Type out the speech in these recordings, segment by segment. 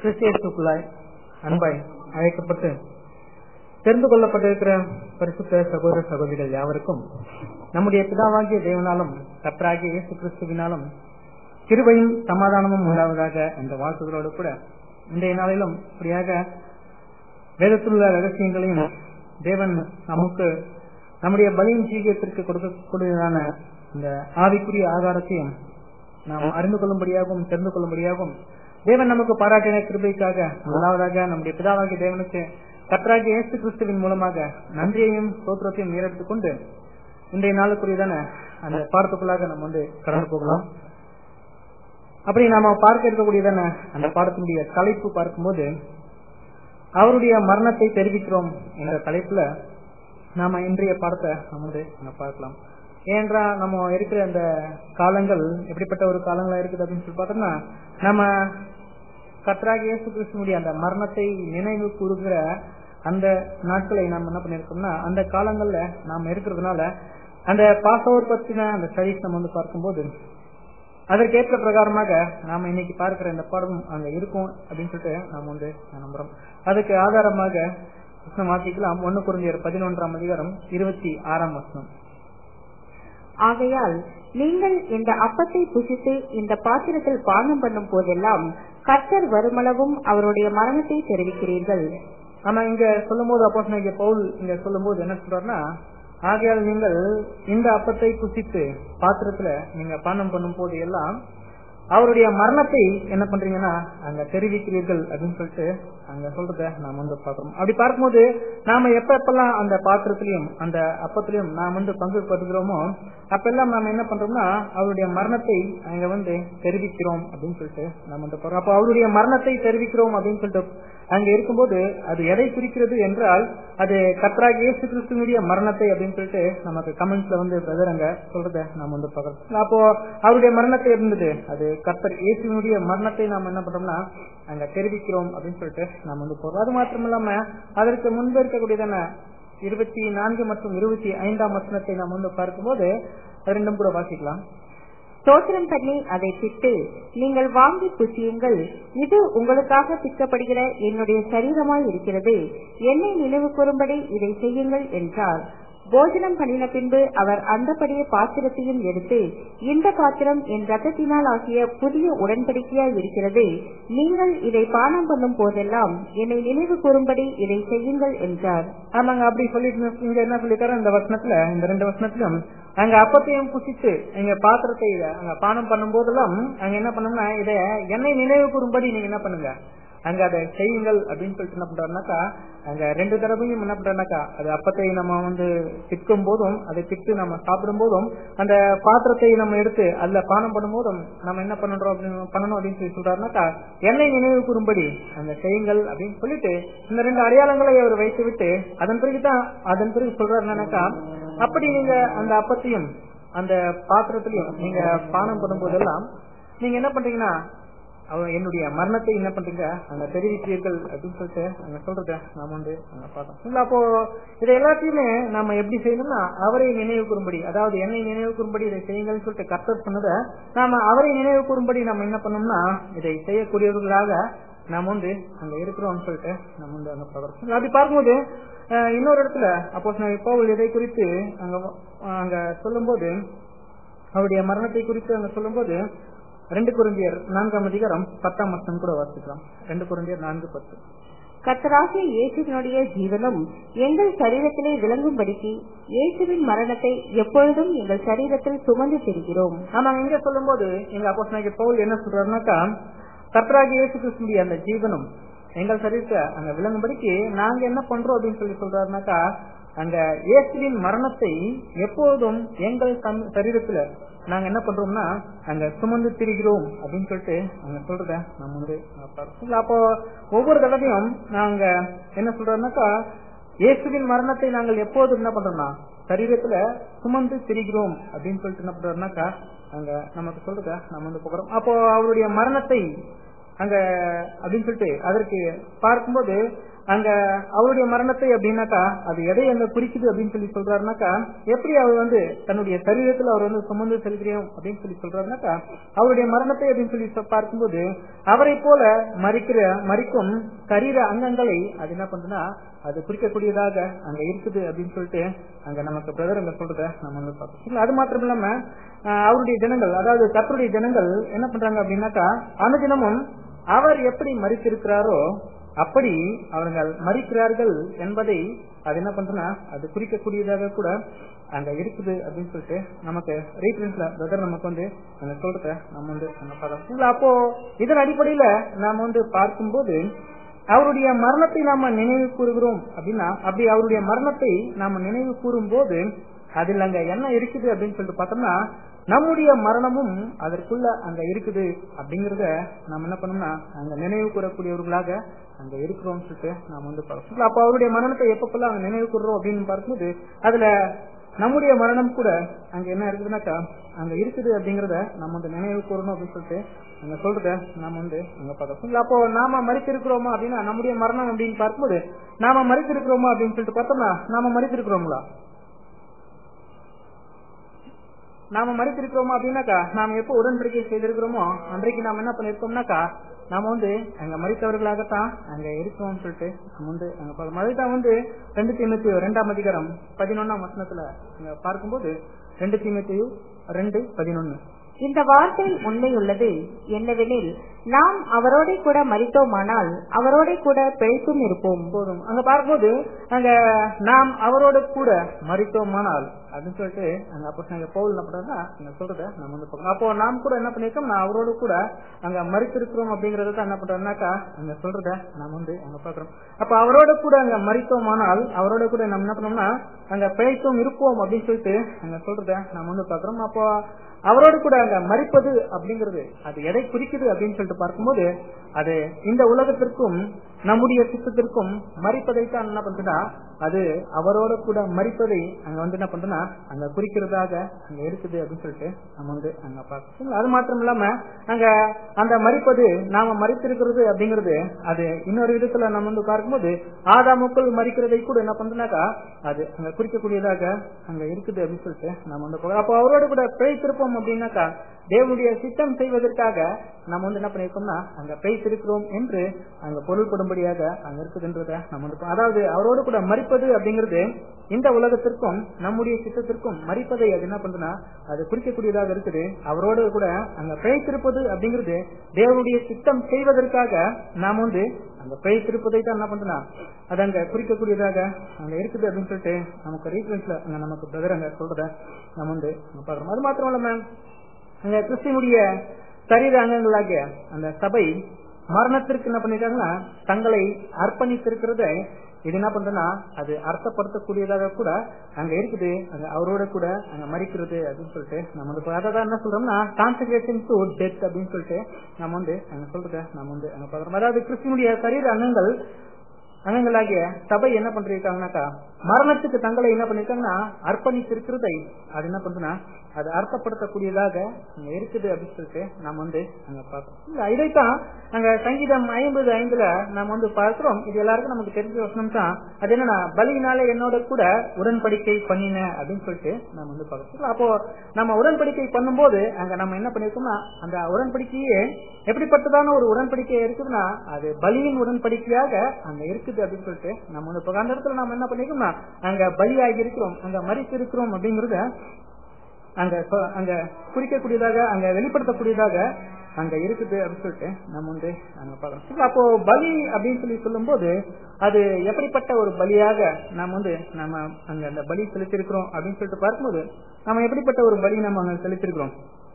கிறிஸ்தியத்துக்குள்ளாய் அன்பாய் அழைக்கப்பட்டு தெரிந்து கொள்ளப்பட்டிருக்கிற பரிசுத்த சகோதர சகோதரிகள் யாவருக்கும் நம்முடைய பிதாவாகிய தேவனாலும் கர்த்தராகிய இயேசு கிறிஸ்துவினாலும் கிருபையும் சமாதானமும் உண்டாவதாக என்ற வாழ்த்துகளோடு கூட இன்றைய நாளிலும் இப்படியாக வேதத்தில் உள்ள ரகசியங்களையும் தேவன் நமக்கு நம்முடைய பலியின் ஜீவியத்திற்கு கொடுக்கக்கூடியதான இந்த ஆவிக்குரிய ஆதாரத்தையும் நாம் அறிந்து கொள்ளும்படியாகவும் தெரிந்து கொள்ளும்படியாகவும் தேவன் நமக்கு பாராட்டின கிருபைக்காக முதலாவதாக நம்முடைய பிதாவாகிய தேவனுக்கு கத்தராகிய இயேசு கிறிஸ்துவின் மூலமாக நன்றியையும் சோத்திரத்தையும் நேரெடுத்துக் கொண்டு இன்றைய நாளுக்குரியதான அந்த பாடத்துக்குள்ளாக நம்ம வந்து கடந்து போகலாம் அப்படி நாம பார்க்க இருக்கக்கூடியதான அந்த பாடத்தினுடைய தலைப்பு பார்க்கும்போது அவருடைய மரணத்தை தெரிவிக்கிறோம் என்ற தலைப்புல நாம இன்றைய பாடத்தை நம்ம வந்து பார்க்கலாம் ஏன்றா நம்ம இருக்கிற அந்த காலங்கள் எப்படிப்பட்ட ஒரு காலங்களா இருக்குது அப்படின்னு சொல்லி பார்த்தோம்னா நம்ம கத்ராக இயேசு கிறிஸ்துவனுடைய அந்த மரணத்தை நினைவு கூறுகிற அந்த நாட்களை நாம் என்ன பண்ணிருக்கோம்னா அந்த காலங்கள்ல நாம இருக்கிறதுனால அந்த பாசவர் பத்தின அந்த ஸ்டடிஸ் நம்ம வந்து பார்க்கும்போது அதற்கேற்ற பிரகாரமாக நாம இன்னைக்கு பார்க்கிற இந்த பாடம் அங்க இருக்கும் அப்படின்னு சொல்லிட்டு நாம வந்து நம்புறோம் அதுக்கு ஆதாரமாக வாசிக்கலாம் ஒன்னு குறைஞ்சர் பதினொன்றாம் அதிகாரம் இருபத்தி ஆறாம் வசனம் ஆகையால் நீங்கள் இந்த அப்பத்தை புசித்து இந்த பாத்திரத்தில் பானம் பண்ணும் போதெல்லாம் கர்த்தர் வருமளவும் அவருடைய மரணத்தை தெரிவிக்கிறீர்கள் ஆனா இங்க சொல்லும் போது அப்போ இங்க பவுல் இங்க சொல்லும் போது என்ன சொல்றாருன்னா ஆகையால் நீங்கள் இந்த அப்பத்தை புசித்து பாத்திரத்துல நீங்க பானம் பண்ணும் போது எல்லாம் அவருடைய மரணத்தை என்ன பண்றீங்கன்னா அங்க தெரிவிக்கிறீர்கள் அப்படின்னு சொல்லிட்டு அங்க சொல்றத நாம வந்து பாக்குறோம் அப்படி பார்க்கும்போது நாம எப்ப எப்பெல்லாம் அந்த பாத்திரத்திலையும் அந்த அப்பத்திலையும் நாம் வந்து பங்கு படுகிறோமோ அப்பெல்லாம் நாம என்ன பண்றோம்னா அவருடைய மரணத்தை அங்க வந்து தெரிவிக்கிறோம் அப்படின்னு சொல்லிட்டு நம்ம வந்து போறோம் அப்போ அவருடைய மரணத்தை தெரிவிக்கிறோம் அப்படின்னு சொல்லிட்டு அங்க இருக்கும்போது அது எதை குறிக்கிறது என்றால் அது கத்ராக இயேசு கிறிஸ்துவனுடைய மரணத்தை அப்படின்னு சொல்லிட்டு நமக்கு கமெண்ட்ஸ்ல வந்து பிரதர் அங்க சொல்றத நாம வந்து பாக்குறோம் அப்போ அவருடைய மரணத்தை இருந்தது அது கத்தர் இயேசுனுடைய மரணத்தை நாம் என்ன பண்றோம்னா அங்க தெரிவிக்கிறோம் அப்படின்னு சொல்லிட்டு நாம வந்து போறோம் அது மாத்திரம் இல்லாம அதற்கு முன்பு இருக்கக்கூடியதான இருபத்தி நான்கு மற்றும் இருபத்தி ஐந்தாம் வசனத்தை நாம் வந்து பார்க்கும்போது ரெண்டும் கூட வாசிக்கலாம் ஸ்தோத்திரம் பண்ணி அதை பிட்டு நீங்கள் வாங்கி புசியுங்கள் இது உங்களுக்காக பிற்கப்படுகிற என்னுடைய சரீரமாய் இருக்கிறது என்னை நினைவு கூறும்படி இதை செய்யுங்கள் என்றார் போஜனம் பண்ணின பின்பு அவர் அந்தபடியே பாத்திரத்தையும் எடுத்து இந்த பாத்திரம் என் ரத்தத்தினால் ஆகிய புதிய உடன்படிக்கையாய் இருக்கிறது நீங்கள் இதை பானம் பண்ணும் போதெல்லாம் என்னை நினைவு கூறும்படி இதை செய்யுங்கள் என்றார் ஆமாங்க அப்படி சொல்லிட்டு இங்க என்ன சொல்லிட்டாரு இந்த வசனத்துல இந்த ரெண்டு வசனத்திலும் அங்க அப்பத்தையும் புசித்து எங்க பாத்திரத்தை அங்க பானம் பண்ணும் போதெல்லாம் அங்க என்ன பண்ணோம்னா இத என்னை நினைவு கூறும்படி நீங்க என்ன பண்ணுங்க அங்க அதை செய்யுங்கள் அப்படின்னு சொல்லிட்டு என்ன பண்றாருனாக்கா அங்க ரெண்டு தடவையும் என்ன பண்றாருனாக்கா அது அப்பத்தை நம்ம வந்து திக்கும் போதும் அதை திட்டு நம்ம சாப்பிடும் போதும் அந்த பாத்திரத்தை நம்ம எடுத்து அதுல பானம் பண்ணும் போதும் நம்ம என்ன பண்ணணும் அப்படின்னு பண்ணணும் அப்படின்னு சொல்லி சொல்றாருனாக்கா என்னை நினைவு கூறும்படி அந்த செய்யுங்கள் அப்படின்னு சொல்லிட்டு இந்த ரெண்டு அடையாளங்களை அவர் வைத்து விட்டு அதன் பிறகுதான் அதன் பிறகு சொல்றாரு என்னன்னாக்கா அப்படி நீங்க அந்த அப்பத்தையும் அந்த பாத்திரத்திலையும் நீங்க பானம் பண்ணும் போதெல்லாம் நீங்க என்ன பண்றீங்கன்னா அவர் என்னுடைய மரணத்தை என்ன பண்றீங்க அங்க தெரிவிக்கிறீர்கள் அப்படின்னு சொல்லிட்டு அங்க சொல்றத நாம வந்து அங்க பார்த்தோம் அப்போ இதை எல்லாத்தையுமே நாம எப்படி செய்யணும்னா அவரை நினைவு கூறும்படி அதாவது என்னை நினைவு கூறும்படி இதை செய்யுங்கள்னு சொல்லிட்டு கர்த்தர் சொன்னதை நாம அவரை நினைவு கூறும்படி நம்ம என்ன பண்ணோம்னா இதை செய்யக்கூடியவர்களாக நாம் வந்து அங்க இருக்கிறோம்னு சொல்லிட்டு நம்ம வந்து அங்க பார்க்கறோம் அப்படி பார்க்கும்போது இன்னொரு இடத்துல அப்போ பவுல் இதை குறித்து அங்க அங்க சொல்லும்போது அவருடைய மரணத்தை குறித்து அங்க சொல்லும்போது ரெண்டு குருந்தியர் நான்காம் அதிகாரம் பத்தாம் வருஷம் கூட வாசிக்கலாம் ரெண்டு குருந்தியர் நான்கு பத்து கத்தராகிய இயேசுவினுடைய ஜீவனும் எங்கள் சரீரத்திலே விளங்கும்படிக்கு இயேசுவின் மரணத்தை எப்பொழுதும் எங்கள் சரீரத்தில் சுமந்து திரிகிறோம் ஆமா இங்க சொல்லும் போது எங்க அப்போ பவுல் என்ன சொல்றாருனாக்கா கத்தராகிய இயேசு கிறிஸ்துடைய அந்த ஜீவனும் எங்கள் சரீரத்தை அங்க விளங்கும்படிக்கு நாங்க என்ன பண்றோம் அப்படின்னு சொல்லி சொல்றாருனாக்கா அங்க இயேசுவின் மரணத்தை எப்போதும் எங்கள் சரீரத்துல நாங்க என்ன பண்றோம்னா அங்க சுமந்து திரிகிறோம் அப்படின்னு சொல்லிட்டு அங்க சொல்றத நம்ம வந்து அப்போ ஒவ்வொரு தடவையும் நாங்க என்ன சொல்றோம்னாக்கா இயேசுவின் மரணத்தை நாங்கள் எப்போதும் என்ன பண்றோம்னா சரீரத்துல சுமந்து திரிகிறோம் அப்படின்னு சொல்லிட்டு என்ன பண்றோம்னாக்கா அங்க நமக்கு சொல்றத நம்ம வந்து போகிறோம் அப்போ அவருடைய மரணத்தை அங்க அப்படின்னு சொல்லிட்டு அதற்கு பார்க்கும்போது அங்க அவருடைய மரணத்தை அப்படின்னாக்கா அது எதை அங்க குறிக்குது அப்படின்னு சொல்லி சொல்றாருனாக்கா எப்படி அவர் வந்து தன்னுடைய சரீரத்துல அவர் வந்து சுமந்து செல்கிறோம் அப்படின்னு சொல்லி சொல்றாருனாக்கா அவருடைய மரணத்தை அப்படின்னு சொல்லி சொ- பார்க்கும்போது அவரை போல மறிக்கிற மறிக்கும் சரீர அங்கங்களை அது என்ன பண்றதுன்னா அது குறிக்கக்கூடியதாக அங்க இருக்குது அப்படின்னு சொல்லிட்டு அங்க நமக்கு பிரதர் அங்க சொல்றத நம்ம வந்து பார்க்கணும் இல்ல, அது மாத்திரம் இல்லாம ஆஹ், அவருடைய ஜனங்கள் அதாவது கர்த்தருடைய ஜனங்கள் என்ன பண்றாங்க அப்படின்னாக்கா அனுதினமும் அவர் எப்படி மறித்திருக்கிறாரோ அப்படி அவர்கள் மறிக்கிறார்கள் என்பதை அது என்ன பண்றதுன்னா அது குறிக்கக்கூடியதாக கூட அங்க இருக்குது அப்படின்னு சொல்லிட்டு நமக்கு ரீஃபரன்ஸ்ல பிரதர் நமக்கு வந்து அந்த சொல்றத நம்ம வந்து நம்ம பார்க்கலாம் இல்ல, அப்போ இதன் அடிப்படையில நாம வந்து பார்க்கும்போது அவருடைய மரணத்தை நாம நினைவு கூறுகிறோம் அப்படின்னா அப்படி அவருடைய மரணத்தை நாம நினைவு கூறும் போது அதில் அங்க என்ன இருக்குது அப்படின்னு சொல்லிட்டு பார்த்தோம்னா நம்முடைய மரணமும் அதற்குள்ள அங்க இருக்குது அப்படிங்கறத நம்ம என்ன பண்ணோம்னா அங்க நினைவு கூறக்கூடியவர்களாக அங்க இருக்கிறோம் சொல்லிட்டு நாம வந்து பார்க்கணும் அப்ப அவருடைய மரணத்தை எப்பப்பெல்லாம் அங்க நினைவு கூறுறோம் அப்படின்னு பார்க்கும்போது அதுல நம்முடைய மரணம் கூட அங்க என்ன இருக்குதுன்னாக்கா அங்க இருக்குது அப்படிங்கறத நம்ம வந்து நினைவு கூறணும் அப்படின்னு சொல்லிட்டு அங்க சொல்றத நாம வந்து அங்க பார்க்கணும் இல்ல, அப்போ நாம மறித்திருக்கிறோமா அப்படின்னா நம்முடைய மரணம் அப்படின்னு பார்க்கும்போது நாம மறித்திருக்கிறோமா அப்படின்னு சொல்லிட்டு பார்த்தோம்னா நாம மறித்திருக்கிறோங்களா நாம மறித்திருக்கிறோமா அப்படின்னாக்கா நாம எப்போ உடன்படிக்கை செய்திருக்கிறோமோ அன்றைக்கு நாம என்ன பண்ணிருக்கோம்னாக்கா நாம வந்து அங்க மறித்தவர்களாகத்தான் அங்க இருக்கோம்னு சொல்லிட்டு நம்ம வந்து அங்க பார்க்கணும் அதுதான் வந்து ரெண்டு தீமத்தி ரெண்டாம் அதிகாரம் பதினொன்னாம் வசனத்துல அங்க பார்க்கும்போது ரெண்டு தீமத்தி ரெண்டு பதினொன்னு இந்த வார்த்தை உண்மையுள்ளது என்னவெனில் நாம் அவரோட கூட மறித்தோமானால் அவரோட கூட பிழைத்தும் இருப்போம் போதும் அங்க பார்க்கும்போது அங்க நாம் அவரோட கூட மறித்தோமானால் அப்படின்னு சொல்லிட்டு அங்க அப்போ அங்க பவுல் என்ன பண்றாருன்னா அங்க சொல்றத நம்ம வந்து பார்க்கணும். அப்போ நாம் கூட என்ன பண்ணிருக்கோம் நான் அவரோட கூட அங்க மறித்திருக்கிறோம் அப்படிங்கறத தான் என்ன பண்றோம்னாக்கா அங்க சொல்றத நம்ம வந்து அங்க பாக்குறோம் அப்ப அவரோட கூட அங்க மறித்தோமானால் அவரோட கூட நம்ம என்ன பண்ணோம்னா அங்க பிழைத்தும் இருப்போம் அப்படின்னு சொல்லிட்டு அங்க சொல்றத நம்ம வந்து பாக்குறோம் அப்போ அவரோடு கூட அங்க மறிப்பது அப்படிங்கிறது அது எதை குறிக்குது அப்படின்னு சொல்லிட்டு பார்க்கும்போது அது இந்த உலகத்திற்கும் நம்முடைய சித்தத்திற்கும் மறிப்பதைத்தான் என்ன பண்றதுன்னா அது அவரோட கூட மறிப்பதை அங்க வந்து என்ன பண்றதுன்னா அங்க குறிக்கிறதாக அங்க இருக்குது அப்படின்னு சொல்லிட்டு நம்ம வந்து அங்க பார்க்கணும் அது மாத்திரம் இல்லாம அங்க அந்த மறிப்பது நாம மறித்திருக்கிறது அப்படிங்கிறது அது இன்னொரு விதத்துல நம்ம வந்து பார்க்கும்போது ஆதாமுக்குள் மறிக்கிறதை கூட என்ன பண்றதுனாக்கா அது அங்க குறிக்கக்கூடியதாக அங்க இருக்குது அப்படின்னு சொல்லிட்டு நம்ம வந்து பார்க்கிறோம். அப்போ அவரோட கூட பிழைத்திருப்போம் அப்படின்னாக்கா தேவனுடைய சித்தம் செய்வதற்காக நம்ம வந்து என்ன பண்ணிருக்கோம்னா அங்க பிழைத்திருக்கிறோம் என்று அங்க பொருள்படும்படியாக அங்க இருக்குதுன்றத நம்ம வந்து பா- அதாவது அவரோடு கூட மறிப்பது அப்படிங்கிறது இந்த உலகத்திற்கும் நம்முடைய சித்தத்திற்கும் மறிப்பதை அது என்ன பண்றதுன்னா அது குறிக்கக்கூடியதாக இருக்குது அவரோடு கூட அங்க பிழைத்திருப்பது அப்படிங்கிறது தேவனுடைய சித்தம் செய்வதற்காக நாம் வந்து அங்க பிழைத்திருப்பதை தான் என்ன பண்றோம்னா அது அங்க குறிக்கக்கூடியதாக அங்க இருக்குது அப்படின்னு சொல்லிட்டு நமக்கு ரீஃபரன்ஸ்ல அங்க நமக்கு பிரதர் அங்க சொல்றத நம்ம வந்து அங்க பாக்குறோம் அது மாத்திரம் இல்லாம அங்க கிறிஸ்துவனுடைய சரீர அங்கங்களாகிய அந்த சபை மரணத்திற்கு என்ன பண்ணிருக்காங்கன்னா தங்களை அர்ப்பணித்திருக்கிறத இது என்ன பண்றதுன்னா அது அர்த்தப்படுத்தக்கூடியதாக கூட அங்க இருக்குது அங்க அவரோட கூட அங்க மறிக்கிறது அப்படின்னு சொல்லிட்டு நம்ம வந்து இப்ப அதான் என்ன சொல்றோம்னா கான்சன்ட்ரேஷன் டு டெத் அப்படின்னு சொல்லிட்டு நம்ம வந்து அங்க சொல்றத நம்ம வந்து அங்க பாக்குறோம் அதாவது கிறிஸ்துவனுடைய சரீர அங்கங்கள் அங்கங்களாகிய சபை என்ன பண்ணிருக்காங்கனாக்கா மரணத்துக்கு தங்களை என்ன பண்ணிருக்காங்கன்னா அர்ப்பணித்திருக்கிறதை அது என்ன பண்றதுன்னா அது அர்த்தப்படுத்தக்கூடியதாக அங்க இருக்குது அப்படின்னு சொல்லிட்டு நாம் வந்து அங்க பார்க்கிறோம் இல்ல, இதைத்தான் அங்க சங்கீதம் ஐம்பது ஐந்துல நாம் வந்து பார்க்கிறோம் இது எல்லாருக்கும் நமக்கு தெரிஞ்ச வசனம் தான் அது என்னன்னா பலியினால என்னோட கூட உடன்படிக்கை பண்ணின அப்படின்னு சொல்லிட்டு நம்ம வந்து பார்க்கிறோம் இல்ல, அப்போ நம்ம உடன்படிக்கை பண்ணும்போது அங்க நம்ம என்ன பண்ணிருக்கோம்னா அந்த உடன்படிக்கையே எப்படிப்பட்டதான ஒரு உடன்படிக்கை இருக்குதுன்னா அது பலியின் உடன்படிக்கையாக அங்க இருக்குது அப்படின்னு சொல்லிட்டு நம்ம வந்து இப்ப அந்த இடத்துல நம்ம என்ன பண்ணிருக்கோம்னா அங்க பலியாகி இருக்கிறோம் அங்க மறித்து இருக்கிறோம் அப்படிங்கறத அங்க சொ- அங்க குறிக்கக்கூடியதாக அங்க வெளிப்படுத்தக்கூடியதாக அங்க இருக்குது அப்படின்னு சொல்லிட்டு நம்ம வந்து அங்க பார்க்கணும் அப்போ பலி அப்படின்னு சொல்லி சொல்லும்போது அது எப்படிப்பட்ட ஒரு பலியாக நாம் வந்து நம்ம அங்க அந்த பலி செலுத்திருக்கிறோம் அப்படின்னு சொல்லிட்டு பார்க்கும்போது நம்ம எப்படிப்பட்ட ஒரு பலி நம்ம அங்க செலுத்திருக்கிறோம்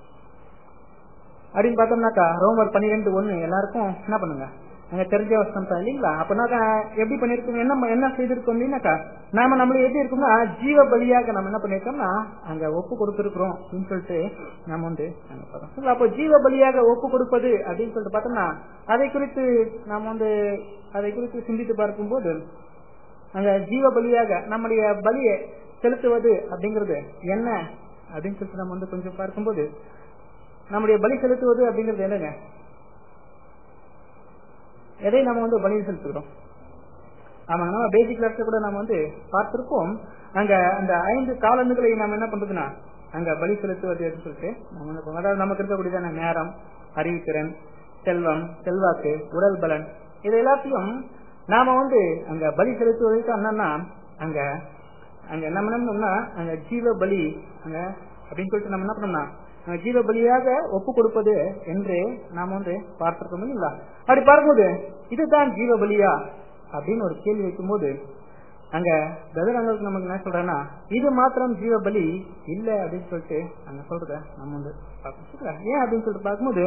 அப்படின்னு பார்த்தோம்னாக்கா ரோமர் பன்னிரெண்டு ஒண்ணு எல்லாருக்கும் என்ன பண்ணுங்க அங்க தெரிஞ்ச வசனம் தான் இல்லைங்களா அப்பனாக்கா எப்படி பண்ணிருக்கோம் என்ன என்ன செய்திருக்கோம் அப்படின்னாக்கா நாம நம்மள எப்படி இருக்கோம்னா ஜீவ பலியாக நம்ம என்ன பண்ணிருக்கோம்னா அங்க ஒப்பு கொடுத்திருக்கிறோம் அப்படின்னு சொல்லிட்டு நம்ம வந்து அங்க பார்த்தோம். இல்ல, அப்போ ஜீவ பலியாக ஒப்பு கொடுப்பது அப்படின்னு சொல்லிட்டு பார்த்தோம்னா அதை குறித்து நாம வந்து அதை குறித்து சிந்தித்து பார்க்கும்போது அங்க ஜீவ பலியாக நம்முடைய பலியை செலுத்துவது அப்படிங்கிறது என்ன அப்படின்னு சொல்லிட்டு நம்ம வந்து கொஞ்சம் பார்க்கும்போது நம்முடைய பலி செலுத்துவது அப்படிங்கிறது என்னங்க எதை நம்ம வந்து பலி செலுத்துகிறோம் ஆமாங்க நம்ம பேசிக் கிளாஸ்ல கூட நம்ம வந்து பார்த்திருப்போம் அங்க அந்த ஐந்து காலந்துகளை நம்ம என்ன பண்றதுன்னா அங்க பலி செலுத்துவது அப்படின்னு சொல்லிட்டு நம்ம என்ன பண்ணுவோம். அதாவது நமக்கு இருக்கக்கூடியதான நேரம் அறிவுத்திறன் செல்வம் செல்வாக்கு உடல் பலன் இது எல்லாத்தையும் நாம வந்து அங்க பலி செலுத்துவதற்கு என்னன்னா அங்க அங்க என்ன பண்ணோம்னா அங்க ஜீவ பலி அங்க அப்படின்னு சொல்லிட்டு நம்ம என்ன பண்ணோம்னா அங்க ஜீவ பலியாக ஒப்பு கொடுப்பது என்று நாம வந்து பார்த்திருக்கோம் இல்லைங்களா அப்படி பார்க்கும்போது இதுதான் ஜீவ பலியா அப்படின்னு ஒரு கேள்வி வைக்கும்போது அங்க கதிரங்களுக்கு நமக்கு என்ன சொல்றேன்னா இது மாத்திரம் ஜீவ பலி இல்ல அப்படின்னு சொல்லிட்டு அங்க சொல்றத நம்ம வந்து பார்க்கணும். சரிங்களா? ஏன் அப்படின்னு சொல்லிட்டு பார்க்கும்போது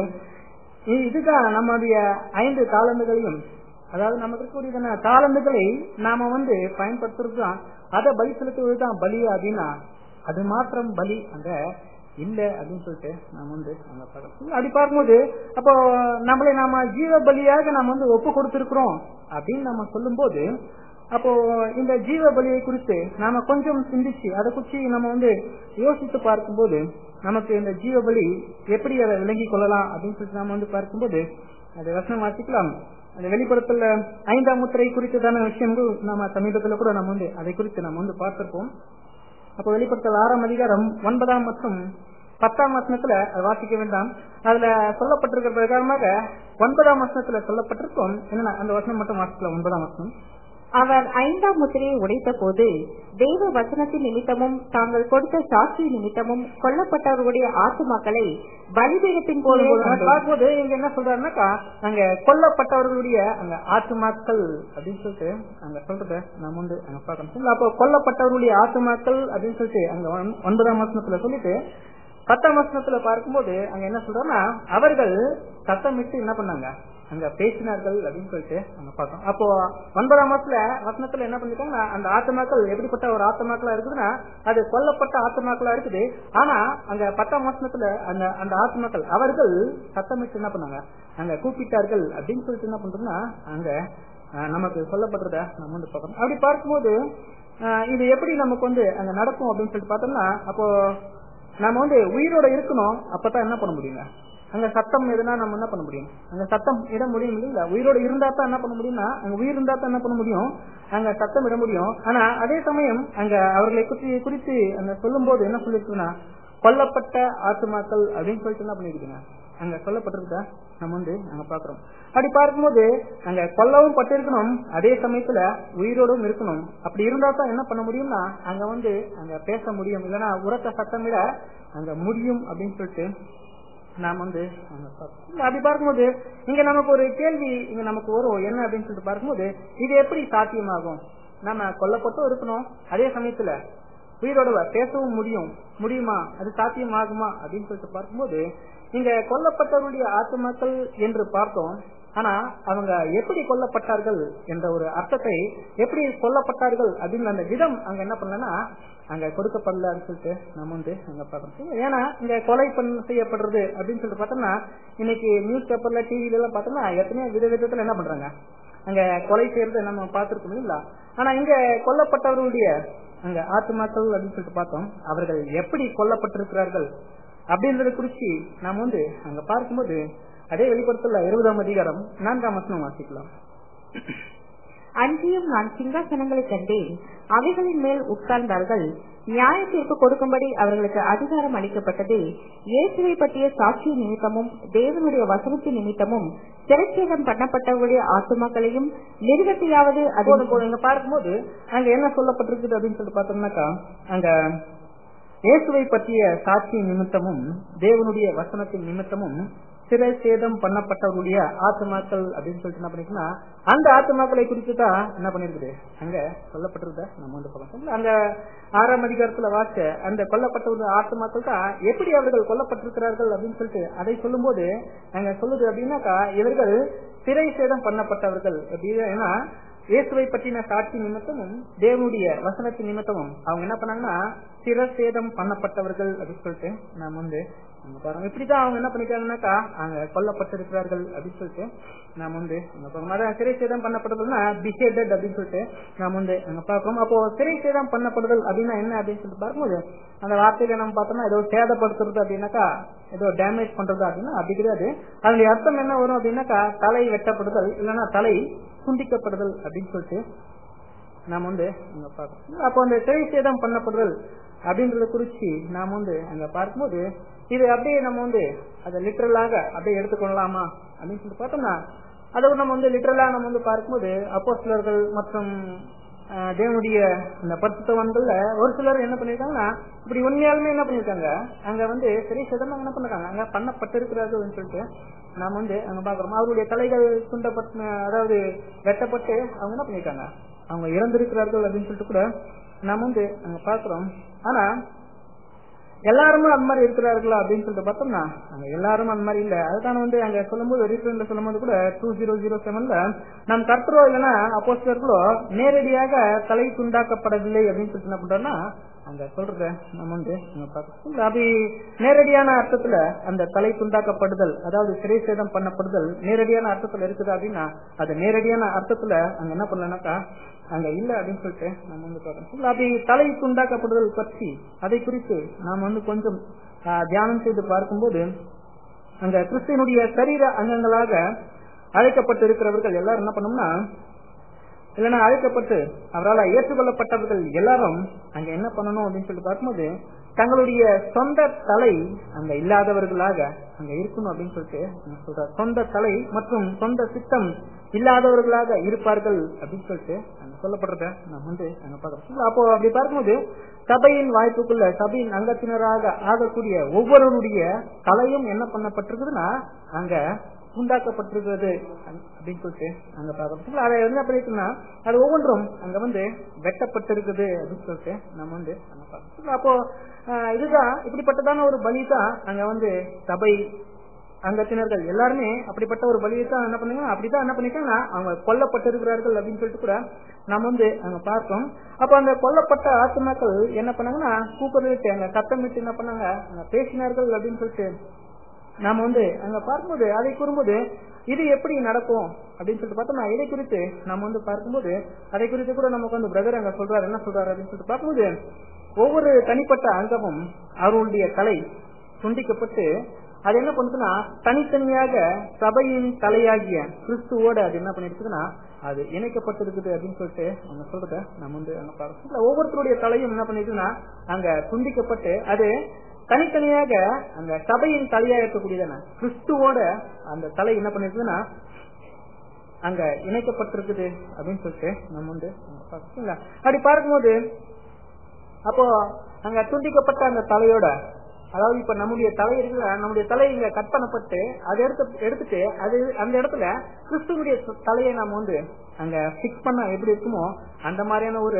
இ- இதுதான் நம்முடைய ஐந்து காலந்துகளையும் அதாவது நமக்கு இருக்கக்கூடியதான காலந்துகளை நாம வந்து பயன்படுத்துறது தான் அதை பலி செலுத்துவது தான் பலி அப்படின்னா அது மாத்திரம் பலி அங்க இல்ல அப்படின்னு சொல்லிட்டு நாம வந்து அங்க பார்க்கணும் அப்படி பார்க்கும்போது அப்போ நம்மளை நாம ஜீவ பலியாக நாம வந்து ஒப்பு கொடுத்திருக்கிறோம் அப்படின்னு நம்ம சொல்லும்போது அப்போ இந்த ஜீவ பலியை குறித்து நாம கொஞ்சம் சிந்திச்சு அதை குறிச்சு நம்ம வந்து யோசித்து பார்க்கும்போது நமக்கு இந்த ஜீவ பலி எப்படி அதை விளங்கி கொள்ளலாம் அப்படின்னு சொல்லிட்டு நாம வந்து பார்க்கும்போது அதை வசனம் வாசிக்கலாம் அந்த வெளிப்படத்துல ஐந்தாம் முத்திரை குறித்ததான விஷயங்கள் நம்ம சமீபத்துல கூட நம்ம வந்து அதை குறித்து நம்ம வந்து பார்த்திருப்போம் அப்போ வெளிப்படுத்தல் ஆறாம் அதிகாரம் ஒன்பதாம் மற்றும் பத்தாம் வசனத்துல அது வாசிக்க வேண்டாம் அதுல சொல்லப்பட்டிருக்கிற பிரகாரமாக ஒன்பதாம் வசனத்துல சொல்லப்பட்டிருக்கும் என்னன்னா அந்த வசனம் மட்டும் வாசிக்கலாம் ஒன்பதாம் வசனம் அவர் ஐந்தாம் முத்திரையை உடைத்த போது தெய்வ வசனத்தின் நிமித்தமும் தாங்கள் கொடுத்த சாட்சி நிமித்தமும் கொல்லப்பட்டவர்களுடைய ஆத்துமாக்களை பலிபீடத்தின் போது போது பார்க்கும்போது இங்க என்ன சொல்றாருனாக்கா அங்க கொல்லப்பட்டவர்களுடைய அங்க ஆத்துமாக்கள் அப்படின்னு சொல்லிட்டு அங்க சொல்றத நம்ம வந்து அங்க பார்க்கணும் சரிங்களா? அப்போ கொல்லப்பட்டவர்களுடைய ஆத்துமாக்கள் அப்படின்னு சொல்லிட்டு அங்க ஒன்- ஒன்பதாம் வசனத்துல சொல்லிட்டு பத்தாம் வசனத்துல பார்க்கும்போது அங்க என்ன சொல்றாருன்னா அவர்கள் சத்தமிட்டு என்ன பண்ணாங்க அங்க பேசினார்கள் அப்படின்னு சொல்லிட்டு அங்க பார்த்தோம் அப்போ ஒன்பதாம் மாசத்துல வசனத்துல என்ன பண்ணிருக்காங்க அந்த ஆத்மாக்கள் எப்படிப்பட்ட ஒரு ஆத்மாக்களா இருக்குதுன்னா அது கொல்லப்பட்ட ஆத்மாக்களா இருக்குது ஆனா அங்க பத்தாம் வசனத்துல அந்த அந்த ஆத்மாக்கள் அவர்கள் சத்தமிட்டு என்ன பண்ணாங்க அங்க கூப்பிட்டார்கள் அப்படின்னு சொல்லிட்டு என்ன பண்றோம்னா அங்க அஹ், நமக்கு சொல்லப்படுறத நம்ம வந்து பார்க்கணும் அப்படி பார்க்கும்போது அஹ், இது எப்படி நமக்கு வந்து அங்க நடக்கும் அப்படின்னு சொல்லிட்டு பார்த்தோம்னா அப்போ நம்ம வந்து உயிரோட இருக்கணும் அப்பதான் என்ன பண்ண முடியுங்க அங்க சத்தம் எதுனா நம்ம என்ன பண்ண முடியும் அங்க சத்தம் இட முடியும் இல்லைங்களா உயிரோட இருந்தா தான் என்ன பண்ண முடியும்னா அங்க உயிர் இருந்தா தான் என்ன பண்ண முடியும் அங்க சத்தம் இட முடியும் ஆனா அதே சமயம் அங்க அவர்களை குறித்து குறித்து அங்க சொல்லும் போது என்ன சொல்லிருக்குன்னா கொல்லப்பட்ட ஆத்துமாக்கள் அப்படின்னு சொல்லிட்டு என்ன பண்ணிருக்குங்க அங்க சொல்லப்பட்டிருக்கா நம்ம வந்து அங்க பாக்குறோம் அப்படி பார்க்கும்போது அங்க கொல்லவும் பட்டிருக்கணும் அதே சமயத்துல உயிரோடும் இருக்கணும் அப்படி இருந்தா தான் என்ன பண்ண முடியும்னா அங்க வந்து அங்க பேச முடியும் இல்லைன்னா உரத்த சத்தமிட அங்க முடியும் அப்படின்னு சொல்லிட்டு நாம் வந்து அங்க பார்ப்போம். இல்ல, அப்படி பார்க்கும்போது இங்க நமக்கு ஒரு கேள்வி இங்க நமக்கு வரும் என்ன அப்படின்னு சொல்லிட்டு பார்க்கும்போது இது எப்படி சாத்தியமாகும் நம்ம கொல்லப்பட்டும் இருக்கணும் அதே சமயத்துல உயிரோட பேசவும் முடியும் முடியுமா அது சாத்தியமாகுமா அப்படின்னு சொல்லிட்டு பார்க்கும்போது இங்க கொல்லப்பட்டவருடைய ஆத்துமாக்கள் என்று பார்த்தோம் ஆனா அவங்க எப்படி கொல்லப்பட்டார்கள் என்ற ஒரு அர்த்தத்தை எப்படி கொல்லப்பட்டார்கள் அப்படின்னு அந்த விதம் அங்க என்ன பண்ணலன்னா அங்க கொடுக்கப்படலன்னு சொல்லிட்டு நம்ம வந்து அங்க பாக்கணும் ஏன்னா இங்க கொலை பண்ண செய்யப்படுறது அப்படின்னு சொல்லிட்டு பார்த்தோம்னா இன்னைக்கு நியூஸ் பேப்பர்ல டிவில எல்லாம் பார்த்தோம்னா எத்தனையோ வித விதத்துல என்ன பண்றாங்க அங்க கொலை செய்யறத நம்ம பார்த்திருக்கோம் இல்ல ஆனா இங்க கொல்லப்பட்டவர்களுடைய அங்க ஆத்துமாக்கள் அப்படின்னு சொல்லிட்டு பார்த்தோம் அவர்கள் எப்படி கொல்லப்பட்டிருக்கிறார்கள் அப்படின்றத குறிச்சு நாம் வந்து அங்க பார்க்கும்போது அதே வெளிப்படுத்தல இருபதாம் அதிகாரம் நான்காம் வசனம் வாசிக்கலாம் அன்றியும் நான் சிங்காசனங்களை கண்டேன் அவைகளின் மேல் உட்கார்ந்தார்கள் நியாய தீர்ப்பு கொடுக்கும்படி அவர்களுக்கு அதிகாரம் அளிக்கப்பட்டது இயேசுவை பற்றிய சாட்சிய நிமித்தமும் தேவனுடைய வசனத்தின் நிமித்தமும் சிறைச்சேதம் பண்ணப்பட்டவர்களுடைய ஆத்துமாக்களையும் நிறுவத்தையாவது அது போதும் போதும் இங்க பார்க்கும்போது அங்க என்ன சொல்லப்பட்டிருக்குது அப்படின்னு சொல்லிட்டு பார்த்தோம்னாக்கா அங்க இயேசுவை பற்றிய சாட்சி நிமித்தமும் தேவனுடைய வசனத்தின் நிமித்தமும் சிறை சேதம் பண்ணப்பட்டவருடைய ஆத்மாக்கள் அப்படின்னு சொல்லிட்டு என்ன பண்ணிருக்குன்னா அந்த ஆத்மாக்களை குறித்து தான் என்ன பண்ணிருக்குது அங்க சொல்லப்பட்டிருந்த நம்ம வந்து பார்க்கணும் அங்க ஆறாம் அதிகாரத்துல வாச்ச அந்த கொல்லப்பட்டவருடைய ஆத்மாக்கள் தான் எப்படி அவர்கள் கொல்லப்பட்டிருக்கிறார்கள் அப்படின்னு சொல்லிட்டு அதை சொல்லும்போது அங்க சொல்லுது அப்படின்னாக்கா இவர்கள் சிறை சேதம் பண்ணப்பட்டவர்கள் எப்படி ஏன்னா இயேசுவை பற்றின சாட்சி நிமித்தமும் தேவனுடைய வசனத்தின் நிமித்தமும் அவங்க என்ன பண்ணாங்கன்னா சிரசேதம் பண்ணப்பட்டவர்கள் அப்படின்னு சொல்லிட்டு நாம வந்து நம்ம பாருங்க இப்படிதான் அவங்க என்ன பண்ணிட்டாங்கன்னாக்கா அங்க கொல்லப்பட்டிருக்கிறார்கள் அப்படின்னு சொல்லிட்டு நாம வந்து அங்க பார்க்கணும் அதான் சிறை சேதம் பண்ணப்படுதல்னா பிஹேடட் அப்படின்னு சொல்லிட்டு நாம வந்து அங்க பார்க்கிறோம் அப்போ சிறை சேதம் பண்ணப்படுதல் அப்படின்னா என்ன அப்படின்னு சொல்லிட்டு பார்க்கும்போது அந்த வார்த்தையில நம்ம பார்த்தோம்னா ஏதோ சேதப்படுத்துறது அப்படின்னாக்கா ஏதோ டேமேஜ் பண்றது அப்படின்னா அப்படி கிடையாது அதனுடைய அர்த்தம் என்ன வரும் அப்படின்னாக்கா தலை வெட்டப்படுதல் இல்லைன்னா தலை துண்டிக்கப்படுதல் அப்படின்னு சொல்லிட்டு நாம வந்து அங்க பார்க்கணும் அப்போ அந்த சிறை சேதம் பண்ணப்படுதல் அப்படின்றத குறிச்சு நாம வந்து அங்க பார்க்கும்போது இது அப்படியே நம்ம வந்து அதை லிட்டரலாக அப்படியே எடுத்துக்கொள்ளலாமா அப்படின்னு சொல்லிட்டு பார்த்தோம்னா அதை நம்ம வந்து லிட்டரலா நம்ம வந்து பார்க்கும்போது அப்போஸ்தலர்கள் மற்றும் ஆஹ், தேவனுடைய அந்த பரிசுத்தவான்கள்ல ஒரு சிலர் என்ன பண்ணிருக்காங்கன்னா இப்படி உண்மையாலுமே என்ன பண்ணிருக்காங்க அங்க வந்து சரி சேதம் என்ன பண்ணிருக்காங்க அங்க பண்ணப்பட்டிருக்கிறார்கள் அப்படின்னு சொல்லிட்டு நாம வந்து அங்க பாக்குறோம் அவருடைய தலைகள் துண்டப்பட்ட அதாவது வெட்டப்பட்டு அவங்க என்ன பண்ணிருக்காங்க அவங்க இறந்திருக்கிறார்கள் அப்படின்னு சொல்லிட்டு கூட நாம வந்து அங்க பாக்குறோம் ஆனா எல்லாருமே அந்த மாதிரி இருக்கிறார்களா அப்படின்னு சொல்லிட்டு பார்த்தோம்னா அங்க எல்லாரும் அந்த மாதிரி இல்ல அதுதான் வந்து அங்க சொல்லும்போது ரீசெண்ட்ல சொல்லும்போது கூட டூ ஜீரோ ஜீரோ செவன்ல நம் கர்த்தரோ இல்லைன்னா அப்போஸ்தலர்களோ நேரடியாக தலை துண்டாக்கப்படவில்லை அப்படின்னு சொல்லிட்டு என்ன பண்றோம்னா அங்க சொல்றத நம்ம வந்து அங்க பார்க்கணும். இல்ல, அப்படி நேரடியான அர்த்தத்துல அந்த தலை துண்டாக்கப்படுதல் அதாவது சிறை சேதம் பண்ணப்படுதல் நேரடியான அர்த்தத்துல இருக்குது அப்படின்னா அது நேரடியான அர்த்தத்துல அங்க என்ன பண்ணலனாக்கா அங்க இல்ல அப்படின்னு சொல்லிட்டு நம்ம வந்து பார்க்கணும். இல்ல, அப்படி தலை துண்டாக்கப்படுதல் பற்றி அதை குறித்து நாம் வந்து கொஞ்சம் ஆ, தியானம் செய்து பார்க்கும்போது அங்க கிறிஸ்துவனுடைய சரீர அங்கங்களாக அழைக்கப்பட்டிருக்கிறவர்கள் எல்லாரும் என்ன பண்ணோம்னா இல்லைன்னா அழைக்கப்பட்டு அவரால் ஏற்றுக்கொள்ளப்பட்டவர்கள் எல்லாரும் அங்க என்ன பண்ணணும் அப்படின்னு சொல்லிட்டு பார்க்கும்போது தங்களுடைய சொந்த தலை அங்க இல்லாதவர்களாக அங்க இருக்கணும் அப்படின்னு சொல்லிட்டு அங்க சொல்றார் சொந்த தலை மற்றும் சொந்த சித்தம் இல்லாதவர்களாக இருப்பார்கள் அப்படின்னு சொல்லிட்டு அங்க சொல்லப்படுறத நம்ம வந்து அங்க பார்க்கறோம் அப்போ அப்படி பார்க்கும்போது சபையின் வாய்ப்புக்குள்ள சபையின் அங்கத்தினராக ஆகக்கூடிய ஒவ்வொருவருடைய தலையும் என்ன பண்ணப்பட்டிருக்குதுன்னா அங்க உண்டாக்கப்பட்டிருக்கிறது அப்படின்னு சொல்லிட்டு அங்க பார்க்கணும் அதை என்ன பண்ணிருக்குன்னா அது ஒவ்வொன்றும் அங்க வந்து வெட்டப்பட்டிருக்குது அப்படின்னு சொல்லிட்டு நம்ம வந்து அங்க பார்க்கணும் அப்போ ஆஹ், இதுதான் இப்படிப்பட்டதான ஒரு பலி தான் அங்க வந்து சபை அங்கத்தினர்கள் எல்லாருமே அப்படிப்பட்ட ஒரு பலியை தான் என்ன பண்ணுங்க அப்படிதான் என்ன பண்ணிருக்காங்கன்னா அவங்க கொல்லப்பட்டிருக்கிறார்கள் அப்படின்னு சொல்லிட்டு கூட நம்ம வந்து அங்க பார்த்தோம் அப்ப அந்த கொல்லப்பட்ட ஆத்மாக்கள் என்ன பண்ணாங்கன்னா கூப்பிட்டு அங்க சத்தமிட்டு என்ன பண்ணாங்க அங்க பேசினார்கள் அப்படின்னு சொல்லிட்டு நாம வந்து அங்க பார்க்கும்போது அதை கூறும்போது இது எப்படி நடக்கும் அப்படின்னு சொல்லிட்டு பார்த்தோம்னா இதை குறித்து நம்ம வந்து பார்க்கும்போது அதை குறித்து கூட நமக்கு வந்து பிரதர் அங்க சொல்றாரு என்ன சொல்றாரு அப்படின்னு சொல்லிட்டு பார்க்கும்போது ஒவ்வொரு தனிப்பட்ட அங்கமும் அவர்களுடைய தலை துண்டிக்கப்பட்டு அது என்ன பண்ணுதுன்னா தனித்தனியாக சபையின் தலையாகிய கிறிஸ்துவோட அது என்ன பண்ணிருக்குதுன்னா அது இணைக்கப்பட்டிருக்குது அப்படின்னு சொல்லிட்டு அவங்க சொல்றத நம்ம வந்து அங்க பார்க்கணும் ஒவ்வொருத்தருடைய தலையும் என்ன பண்ணிருக்குன்னா அங்க துண்டிக்கப்பட்டு அது தனித்தனியாக அந்த சபையின் தலையா இருக்கக்கூடியதான கிறிஸ்துவோட அந்த தலை என்ன பண்ணிருக்குதுன்னா அங்க இணைக்கப்பட்டிருக்குது அப்படின்னு சொல்லிட்டு நம்ம வந்து அங்க பார்க்கணும். இல்ல, அப்படி பார்க்கும்போது அப்போ அங்க துண்டிக்கப்பட்ட அந்த தலையோட அதாவது இப்ப நம்முடைய தலை இருக்குல்ல நம்முடைய தலை இங்க கட் பண்ணப்பட்டு அதை எடுத்து எடுத்துட்டு அது அந்த இடத்துல கிறிஸ்துவனுடைய தலையை நாம வந்து அங்க பிக்ஸ் பண்ண எப்படி இருக்குமோ அந்த மாதிரியான ஒரு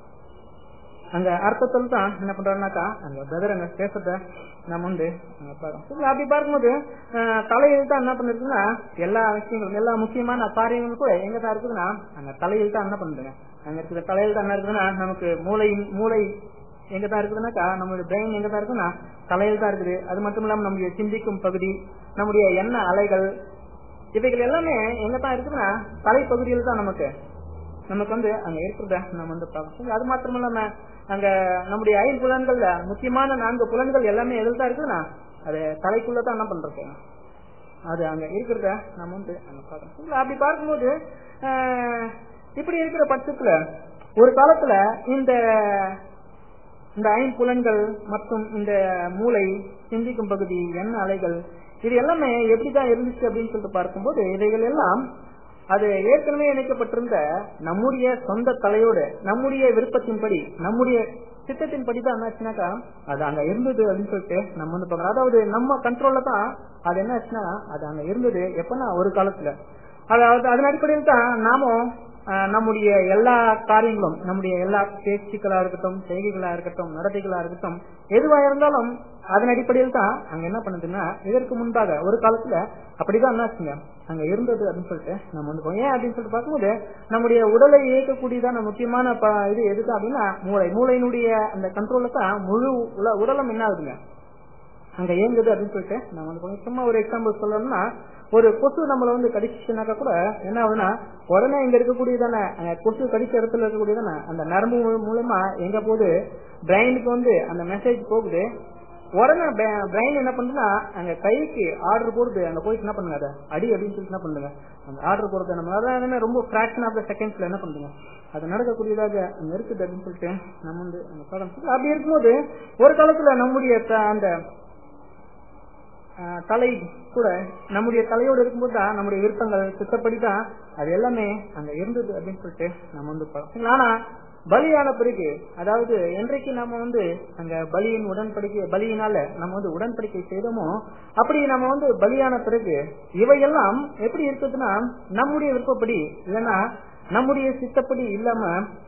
அந்த அர்த்தத்தில் தான் என்ன பண்றாருனாக்கா அந்த பிரதர் அங்க பேசுறத நம்ம வந்து அங்க பார்க்கணும் இல்ல, அப்படி பார்க்கும்போது அஹ், தலையில் தான் என்ன பண்ணிருக்குன்னா எல்லா விஷயங்களும் எல்லா முக்கியமான காரியங்களும் கூட எங்க தான் இருக்குதுன்னா அங்க தலையில் தான் என்ன பண்ணுதுங்க அங்க இருக்கிற தலையில் தான் என்ன இருக்குதுன்னா நமக்கு மூளையின் மூளை எங்க தான் இருக்குதுன்னாக்கா நம்மளுடைய பிரெயின் எங்க தான் இருக்குன்னா தலையில் தான் இருக்குது அது மட்டும் இல்லாம நம்முடைய சிந்திக்கும் பகுதி நம்முடைய எண்ண அலைகள் இவைகள் எல்லாமே எங்க தான் இருக்குதுன்னா தலைப்பகுதியில் தான் நமக்கு நமக்கு வந்து அங்க இருக்கிறத நம்ம வந்து பார்க்கணும் அது மாத்திரம் இல்லாம அங்க நம்முடைய ஐந்து புலன்கள்ல முக்கியமான நான்கு புலன்கள் எல்லாமே எதில் தான் இருக்குதுன்னா அது தலைக்குள்ளதான் என்ன பண்றது அது அங்க இருக்கிறத நம்ம வந்து அங்க பார்க்கணும் இல்ல, அப்படி பார்க்கும்போது ஆஹ், இப்படி இருக்கிற பட்சத்துல ஒரு காலத்துல இந்த இந்த ஐம்புலன்கள் மற்றும் இந்த மூளை சிந்திக்கும் பகுதி எண்ண அலைகள் இது எல்லாமே எப்படிதான் இருந்துச்சு அப்படின்னு சொல்லிட்டு பார்க்கும்போது இவைகள் எல்லாம் அது ஏற்கனவே இணைக்கப்பட்டிருந்த நம்முடைய சொந்த தலையோடு நம்முடைய விருப்பத்தின்படி நம்முடைய திட்டத்தின்படி தான் என்னாச்சுனாக்கா அது அங்க இருந்தது அப்படின்னு சொல்லிட்டு நம்ம வந்து பார்க்கறோம் அதாவது நம்ம கண்ட்ரோல்ல தான் அது என்ன ஆச்சுன்னா அது அங்க இருந்தது எப்பன்னா ஒரு காலத்துல அதாவது அதன் அடிப்படையில் தான் நாமும் ஆஹ், நம்முடைய எல்லா காரியங்களும் நம்முடைய எல்லா பேச்சுக்களா இருக்கட்டும் செய்கைகளா இருக்கட்டும் நடத்தைகளா இருக்கட்டும் எதுவா இருந்தாலும் அதன் அடிப்படையில் தான் அங்க என்ன பண்ணுதுன்னா இதற்கு முன்பாக ஒரு காலத்துல அப்படிதான் என்னாச்சுங்க அங்க இருந்தது அப்படின்னு சொல்லிட்டு நம்ம வந்து போவோம். ஏன் அப்படின்னு சொல்லிட்டு பார்க்கும்போது நம்முடைய உடலை இயக்கக்கூடியதான முக்கியமான ப- இது எதுக்கு அப்படின்னா மூளை மூளையினுடைய அந்த கண்ட்ரோல்ல தான் முழு உல- உடலம் என்ன ஆகுதுங்க அங்க இயங்குது அப்படின்னு சொல்லிட்டு நம்ம வந்து கொஞ்சம் சும்மா ஒரு எக்ஸாம்பிள் சொல்லணும்னா ஒரு கொசு நம்மள வந்து கடிச்சுனாக்கா கூட என்ன ஆகுதுன்னா உடனே இங்க இருக்கக்கூடியதானே அங்க கொசு கடிச்ச இடத்துல இருக்கக்கூடியதானே அந்த நரம்பு மூ- மூலமா எங்க போகுது பிரெயினுக்கு வந்து அந்த மெசேஜ் போகுது உடனே பிரெயின் என்ன பண்ணுதுன்னா அங்க கைக்கு ஆர்டர் போடுது அங்க போயிட்டு என்ன பண்ணுங்க அதை அடி அப்படின்னு சொல்லிட்டு என்ன பண்ணுங்க அந்த ஆர்டர் போடுறது நம்ம அதான் ரொம்ப பிராக்ஷன் ஆஃப் த செகண்ட்ஸ்ல என்ன பண்ணுங்க அது நடக்கக்கூடியதாக அங்க இருக்குது அப்படின்னு சொல்லிட்டு நம்ம வந்து அந்த படம் சொல்லி- அப்படி இருக்கும்போது ஒரு காலத்துல நம்முடைய த- அந்த ஆஹ், தலை கூட நம்முடைய தலையோடு இருக்கும்போது தான் நம்முடைய விருப்பங்கள் சித்தப்படி தான் அது எல்லாமே அங்க இருந்தது அப்படின்னு சொல்லிட்டு நம்ம வந்து பார்க்கணும் ஆனா பலியான பிறகு அதாவது என்றைக்கு நாம வந்து அங்க பலியின் உடன்படிக்கை பலியினால நம்ம வந்து உடன்படிக்கை செய்தோமோ அப்படி நம்ம வந்து பலியான பிறகு இவையெல்லாம் எப்படி இருக்குதுன்னா நம்முடைய விருப்பப்படி இல்லைன்னா நம்முடைய சித்தப்படி இல்லாம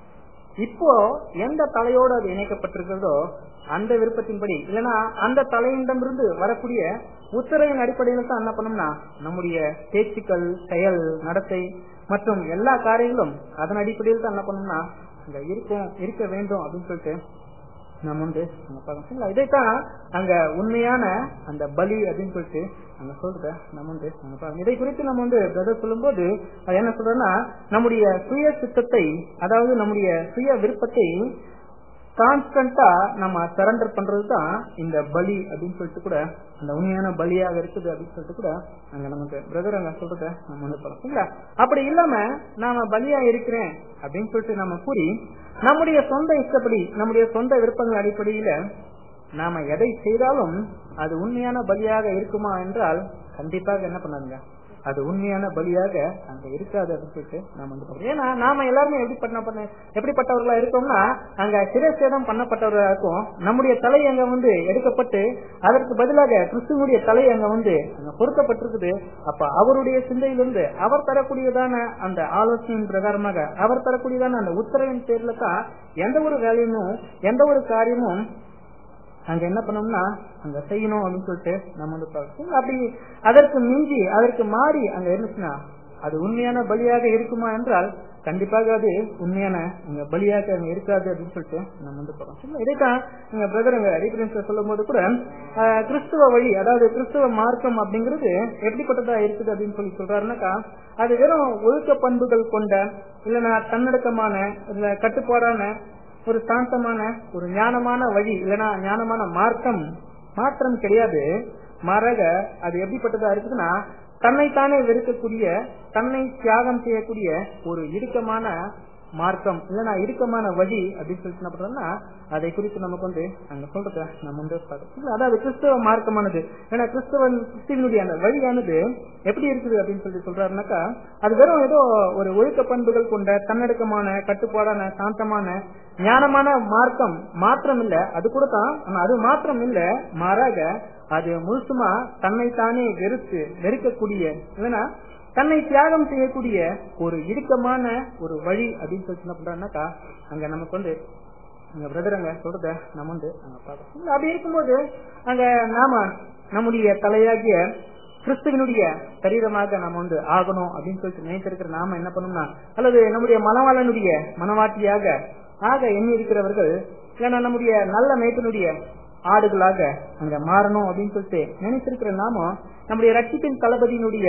இப்போ எந்த தலையோடு அது இணைக்கப்பட்டிருக்கிறதோ அந்த விருப்பத்தின்படி இல்லைன்னா அந்த தலையிடமிருந்து வரக்கூடிய உத்தரவின் அடிப்படையில தான் என்ன பண்ணோம்னா நம்முடைய பேச்சுக்கள் செயல் நடத்தை மற்றும் எல்லா காரியங்களும் அதன் அடிப்படையில் தான் என்ன பண்ணோம்னா அங்க இருக்கும் இருக்க வேண்டும் அப்படின்னு சொல்லிட்டு நம்ம வந்து அங்க பார்க்கணும் சரிங்களா? இதைத்தான் அங்க உண்மையான அந்த பலி அப்படின்னு சொல்லிட்டு அங்க சொல்றத நம்ம வந்து அங்க பார்க்கணும். இதை குறித்து நம்ம வந்து பிரதர் சொல்லும்போது அது என்ன சொல்றோம்னா நம்முடைய சுய சித்தத்தை அதாவது நம்முடைய சுய விருப்பத்தை கான்ஸ்டன்டா நம்ம சரண்டர் பண்றது தான் இந்த பலி அப்படின்னு சொல்லிட்டு கூட அந்த உண்மையான பலியாக இருக்குது அப்படின்னு சொல்லிட்டு கூட அங்க நமக்கு பிரதர் அங்க சொல்றத நம்ம வந்து பார்க்கணும் சரிங்களா? அப்படி இல்லாம நாம பலியா இருக்கிறேன் அப்படின்னு சொல்லிட்டு நம்ம கூறி நம்முடைய சொந்த இஷ்டப்படி நம்முடைய சொந்த விருப்பங்கள் அடிப்படையில நாம எதை செய்தாலும் அது உண்மையான பலியாக இருக்குமா என்றால் கண்டிப்பாக என்ன பண்ணாங்க அது உண்மையான பலியாக அங்க இருக்காது அப்படின்னு சொல்லிட்டு நாம வந்து பார்க்கிறோம். ஏன்னா நாம எல்லாருமே எப்படி பண்ண பண்ண எப்படிப்பட்டவர்களா இருக்கோம்னா அங்க சிரசேதம் பண்ணப்பட்டவர்களா இருக்கும் நம்முடைய தலை அங்க வந்து எடுக்கப்பட்டு அதற்கு பதிலாக கிறிஸ்துவனுடைய தலை அங்க வந்து அங்க பொருத்தப்பட்டிருக்குது அப்ப அவருடைய சிந்தையிலிருந்து அவர் தரக்கூடியதான அந்த ஆலோசனையின் பிரகாரமாக அவர் தரக்கூடியதான அந்த உத்தரவின் பேர்ல தான் எந்த ஒரு வேலையும் எந்த ஒரு காரியமும் அங்க என்ன பண்ணோம்னா அங்க செய்யணும் அப்படின்னு சொல்லிட்டு நம்ம வந்து பார்க்கணும் அப்படி அதற்கு மிஞ்சி அதற்கு மாறி அங்க இருந்துச்சுன்னா அது உண்மையான பலியாக இருக்குமா என்றால் கண்டிப்பாக அது உண்மையான அங்க பலியாக அங்க இருக்காது அப்படின்னு சொல்லிட்டு நம்ம வந்து பார்க்கணும் இதைத்தான் எங்க பிரதர் அங்க ரீஃபரன்ஸ்ல சொல்லும் போது கூட ஆஹ், கிறிஸ்துவ வழி அதாவது கிறிஸ்துவ மார்க்கம் அப்படிங்கிறது எப்படிப்பட்டதா இருக்குது அப்படின்னு சொல்லி சொல்றாருனாக்கா அது வெறும் ஒழுக்க பண்புகள் கொண்ட இல்லைன்னா தன்னடக்கமான இல்ல கட்டுப்பாடான ஒரு சாந்தமான ஒரு ஞானமான வழி இல்லைன்னா ஞானமான மார்க்கம் மாற்றம் கிடையாது மாறாக அது எப்படிப்பட்டதா இருக்குதுன்னா தன்னைத்தானே வெறுக்கக்கூடிய தன்னை தியாகம் செய்யக்கூடிய ஒரு இறுக்கமான மார்க்கம் இல்லைன்னா இறுக்கமான வழி அப்படின்னு சொல்லிட்டு என்ன பண்றோம்னா அதை குறித்து நமக்கு வந்து அங்க சொல்றத நம்ம வந்து பார்க்கணும் அதாவது கிறிஸ்தவ மார்க்கமானது ஏன்னா கிறிஸ்தவன் கிறிஸ்துவனுடைய அந்த வழியானது எப்படி இருக்குது அப்படின்னு சொல்லி சொல்றாருனாக்கா அது வெறும் ஏதோ ஒரு ஒழுக்க பண்புகள் கொண்ட தன்னடக்கமான கட்டுப்பாடான சாந்தமான ஞானமான மார்க்கம் மாற்றம் இல்ல அது கூட தான் ஆனா அது மாற்றம் இல்ல மாறாக அது முழுசுமா தன்னைத்தானே வெறுத்து வெறுக்கக்கூடிய இல்லைன்னா தன்னை தியாகம் செய்யக்கூடிய ஒரு இறுக்கமான ஒரு வழி அப்படின்னு சொல்லி என்ன பண்றாருனாக்கா அங்க நமக்கு வந்து அங்க பிரதர் அங்க சொல்றத நம்ம வந்து அங்க பார்க்கணும் அப்படி இருக்கும்போது அங்க நாம நம்முடைய தலையாகிய கிறிஸ்துவனுடைய சரீரமாக நாம வந்து ஆகணும் அப்படின்னு சொல்லிட்டு நினைத்திருக்கிற நாம என்ன பண்ணணும்னா அல்லது நம்முடைய மனவாளனுடைய மனவாட்டியாக ஆக எண்ணி இருக்கிறவர்கள் இல்லைன்னா நம்முடைய நல்ல மேய்ப்பனுடைய ஆடுகளாக அங்க மாறணும் அப்படின்னு சொல்லிட்டு நினைத்திருக்கிற நாம நம்முடைய ரட்சிப்பின் தளபதியினுடைய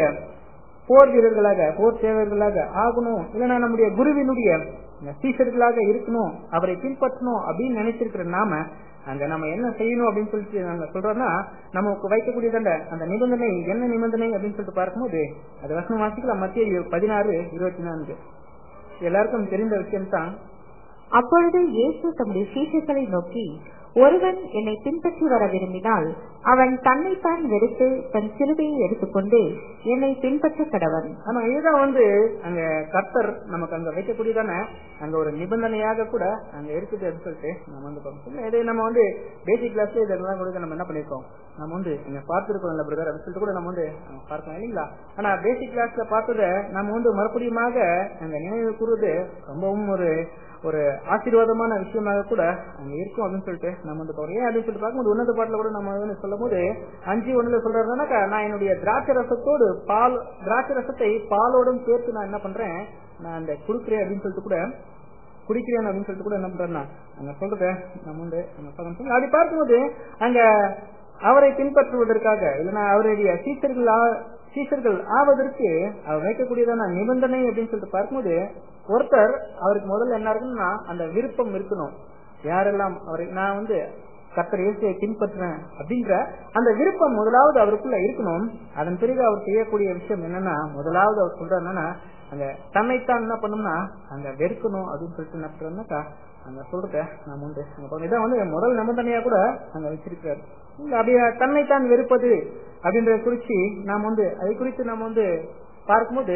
போர் வீரர்களாக போர் சேவர்களாக ஆகணும் இல்லைன்னா நம்முடைய குருவினுடைய சீசர்களாக இருக்கணும் அவரை பின்பற்றணும் அப்படின்னு நினைச்சிருக்கிற நாம அங்க நம்ம என்ன செய்யணும் அப்படின்னு சொல்லிட்டு நாங்க சொல்றோம்னா நமக்கு வைக்கக்கூடிய அந்த அந்த நிபந்தனை என்ன நிபந்தனை அப்படின்னு சொல்லிட்டு பார்க்கும்போது அது வசனம் வாசிக்கலாம் மத்திய பதினாறு இருபத்தி நான்கு எல்லாருக்கும் தெரிந்த விஷயம் தான் அப்பொழுது இயேசு தம்முடைய சீஷர்களை நோக்கி ஒருவன் என்னை பின்பற்றி வர விரும்பினால் அவன் தன்னைத்தான் வெறுத்து தன் சிலுவையை எடுத்துக்கொண்டு என்னை பின்பற்ற கடவன் ஆனா இதுதான் வந்து அங்க கர்த்தர் நமக்கு அங்க வைக்கக்கூடியதான அங்க ஒரு நிபந்தனையாக கூட அங்க இருக்குது அப்படின்னு சொல்லிட்டு நம்ம வந்து பார்ப்போம் இதை நம்ம வந்து பேசிக் கிளாஸ்ல இதெல்லாம் கூட நம்ம என்ன பண்ணிருக்கோம் நம்ம வந்து இங்க பார்த்திருக்கோம் இல்ல பிரதர் அப்படின்னு சொல்லிட்டு கூட நம்ம வந்து அங்க பார்க்கலாம் இல்லைங்களா ஆனா பேசிக் கிளாஸ்ல பார்த்தத நம்ம வந்து மறுபடியுமாக அங்க நினைவு கூறுவது ரொம்பவும் ஒரு ஒரு ஆசீர்வாதமான விஷயமாக கூட அங்க இருக்கும் அப்படின்னு சொல்லிட்டு நம்ம வந்து பார்க்கணும் ஏன் அப்படின்னு சொல்லிட்டு பார்க்கும்போது உன்னத பாட்டுல கூட நம்ம வந்து சொல்லும் போது அஞ்சு ஒண்ணுல சொல்றாருனாக்கா நான் என்னுடைய திராட்சை ரசத்தோடு பால் திராட்சை ரசத்தை பாலோடும் சேர்த்து நான் என்ன பண்றேன் நான் அந்த குடுக்கிறேன் அப்படின்னு சொல்லிட்டு கூட குடிக்கிறேன் அப்படின்னு சொல்லிட்டு கூட என்ன பண்றேன்னா அங்க சொல்றத நம்ம வந்து அங்க பார்க்கணும். அப்படி பார்க்கும்போது அங்க அவரை பின்பற்றுவதற்காக இல்லைன்னா அவருடைய சீசர்கள் ஆ- சீசர்கள் ஆவதற்கு அவர் வைக்கக்கூடியதான நிபந்தனை அப்படின்னு சொல்லிட்டு பார்க்கும்போது ஒருத்தர் அவருக்கு முதல்ல என்ன இருக்குன்னா அந்த விருப்பம் இருக்கணும் யாரெல்லாம் அவரை நான் வந்து கர்த்தர் இயேசுவை பின்பற்றுறேன் அப்படின்ற அந்த விருப்பம் முதலாவது அவருக்குள்ள இருக்கணும் அதன் பிறகு அவர் செய்யக்கூடிய விஷயம் என்னன்னா முதலாவது அவர் சொல்ற என்னன்னா அங்க தன்னைத்தான் என்ன பண்ணும்னா அங்க வெறுக்கணும் அப்படின்னு சொல்லிட்டு என்ன பண்றாருனாக்கா அங்க சொல்றத நாம் உண்டு அங்க பாருங்க, இதான் வந்து முதல் நிபந்தனையா கூட அங்க வச்சிருக்காரு இல்ல, அப்படியே தன்னைத்தான் வெறுப்பது அப்படின்றத குறிச்சு நாம் வந்து அதை குறித்து நாம் வந்து பார்க்கும்போது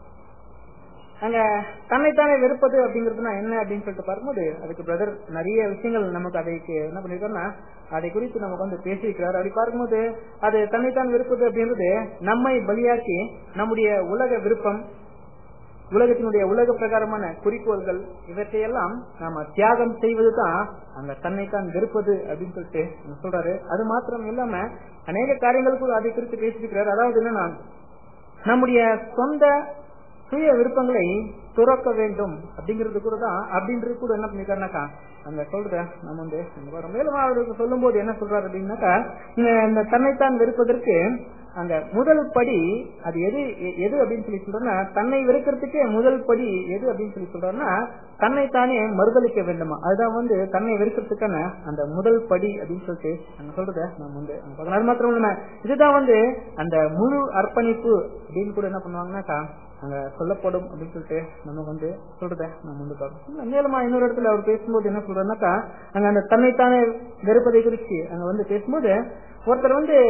அங்க தன்னைத்தானே வெறுப்பது அப்படிங்கிறதுனா என்ன அப்படின்னு சொல்லிட்டு பார்க்கும்போது அதுக்கு பிரதர் நிறைய விஷயங்கள் நமக்கு அதைக்கு என்ன பண்ணிருக்கோம்னா அதை குறித்து நமக்கு வந்து பேசியிருக்கிறார் அப்படி பார்க்கும்போது அது தன்னைத்தான் வெறுப்பது அப்படின்றது நம்மை பலியாக்கி நம்முடைய உலக விருப்பம் உலகத்தினுடைய உலக பிரகாரமான குறிக்கோள்கள் இவற்றையெல்லாம் நாம தியாகம் செய்வதுதான் அந்த தன்னைத்தான் வெறுப்பது அப்படின்னு சொல்லிட்டு அங்க சொல்றாரு அது மாத்திரம் இல்லாம அநேக காரியங்களுக்கும் அதை குறித்து பேசியிருக்கிறார் அதாவது என்னன்னா நம்முடைய சொந்த சுய விருப்பங்களை துறக்க வேண்டும் அப்படிங்கிறது கூட தான் அப்படின்றது கூட என்ன பண்ணிருக்காருனாக்கா அங்க சொல்ற நம்ம வந்து இங்க வரோம். மேலும் அவருக்கு சொல்லும் போது என்ன சொல்றாரு அப்படின்னாக்கா இந்த இந்த தன்னைத்தான் வெறுப்பதற்கு அந்த முதல் படி அது எது எ- எது அப்படின்னு சொல்லி சொல்றோம்னா தன்னை வெறுக்கிறதுக்கே முதல் படி எது அப்படின்னு சொல்லி சொல்றோம்னா தன்னைத்தானே மறுதளிக்க வேண்டுமா அதுதான் வந்து தன்னை வெறுக்கிறதுக்கான அந்த முதல் படி அப்படின்னு சொல்லிட்டு அங்க சொல்றத நம்ம வந்து அங்க பார்க்கலாம். அது மாத்திரம் இல்ல இதுதான் வந்து அந்த முழு அர்ப்பணிப்பு அப்படின்னு கூட என்ன பண்ணுவாங்கன்னாக்கா அங்க சொல்லப்படும் அப்படின்னு சொல்லிட்டு நம்ம வந்து சொல்றத நம்ம வந்து பார்க்கணும் மேலுமா இன்னொரு இடத்துல அவர் பேசும்போது என்ன சொல்றாருனாக்கா அங்க அந்த தன்னைத்தானே வெறுப்பதை குறிச்சு அங்க வந்து பேசும்போது ஒருத்தர் வந்து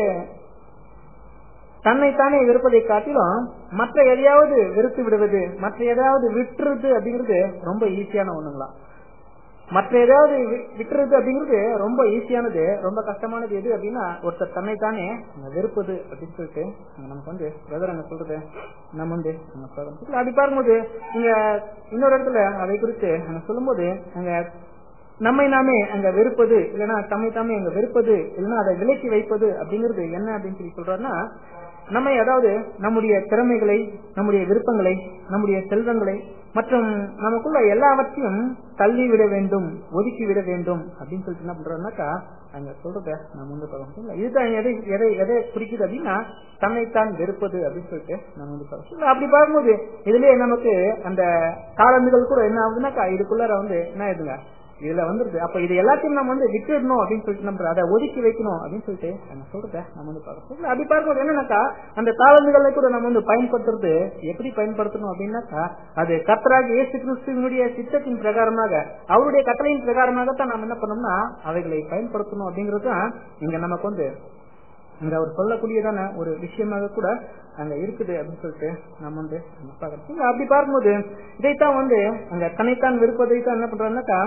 தன்னைத்தானே வெறுப்பதை காட்டிலும் மற்ற எதையாவது வெறுத்து விடுவது மற்ற எதையாவது விட்டுறது அப்படிங்கிறது ரொம்ப ஈஸியான ஒண்ணுங்களா மற்ற ஏதாவது வி- விட்டுறது அப்படிங்கிறது ரொம்ப ஈஸியானது ரொம்ப கஷ்டமானது எது அப்படின்னா ஒருத்தர் தன்னைத்தானே அங்க வெறுப்பது அப்படின்னு சொல்லிட்டு அங்க நமக்கு வந்து பிரதர் அங்க சொல்றது நம்ம வந்து அங்க பார்க்கணும். இல்ல, அப்படி பார்க்கும்போது நீங்க இன்னொரு இடத்துல அதை குறித்து அங்க சொல்லும்போது அங்க நம்மை நாமே அங்க வெறுப்பது இல்லைன்னா தம்மை தாமே அங்க வெறுப்பது இல்லைன்னா அதை விலக்கி வைப்பது அப்படிங்கிறது என்ன அப்படின்னு சொல்லி சொல்றாருன்னா நம்மை அதாவது நம்முடைய திறமைகளை நம்முடைய விருப்பங்களை நம்முடைய செல்வங்களை மற்றும் நமக்குள்ள எல்லாவற்றையும் தள்ளி விட வேண்டும் ஒதுக்கி விட வேண்டும் அப்படின்னு சொல்லிட்டு என்ன பண்றோம்னாக்கா அங்க சொல்றத நம்ம வந்து பார்க்கணும் இதுதான் எதை எதை எதை குறிக்குது அப்படின்னா தன்னைத்தான் வெறுப்பது அப்படின்னு சொல்லிட்டு நம்ம வந்து பார்க்கணும் அப்படி பார்க்கும்போது இதுலயே நமக்கு அந்த காலந்துகள் கூட என்ன ஆகுதுன்னாக்கா இதுக்குள்ளார வந்து என்ன ஆயிடுங்க இதுல வந்துருது அப்ப இது எல்லாத்தையும் நம்ம வந்து விட்டுடணும் அப்படின்னு சொல்லிட்டு நம்ம அதை ஒதுக்கி வைக்கணும் அப்படின்னு சொல்லிட்டு நம்ம சொல்றத நம்ம வந்து பார்க்கணும் அப்படி பார்க்கும்போது என்னன்னாக்கா அந்த தாளந்துகளை கூட நம்ம வந்து பயன்படுத்துறது எப்படி பயன்படுத்தணும் அப்படின்னாக்கா அது கத்தராக இயேசு கிறிஸ்துவனுடைய சித்தத்தின் பிரகாரமாக அவருடைய கட்டளையின் பிரகாரமாகத்தான் நம்ம என்ன பண்ணோம்னா அவைகளை பயன்படுத்தணும் அப்படிங்கிறது தான் இங்க நமக்கு வந்து இங்க அவர் சொல்லக்கூடியதான ஒரு விஷயமாக கூட அங்க இருக்குது அப்படின்னு சொல்லிட்டு நம்ம வந்து அங்க பார்க்கணும் இங்க அப்படி பார்க்கும்போது இதைத்தான் வந்து அங்க தன்னைத்தான் விருப்பதை தான் என்ன பண்றாருனாக்கா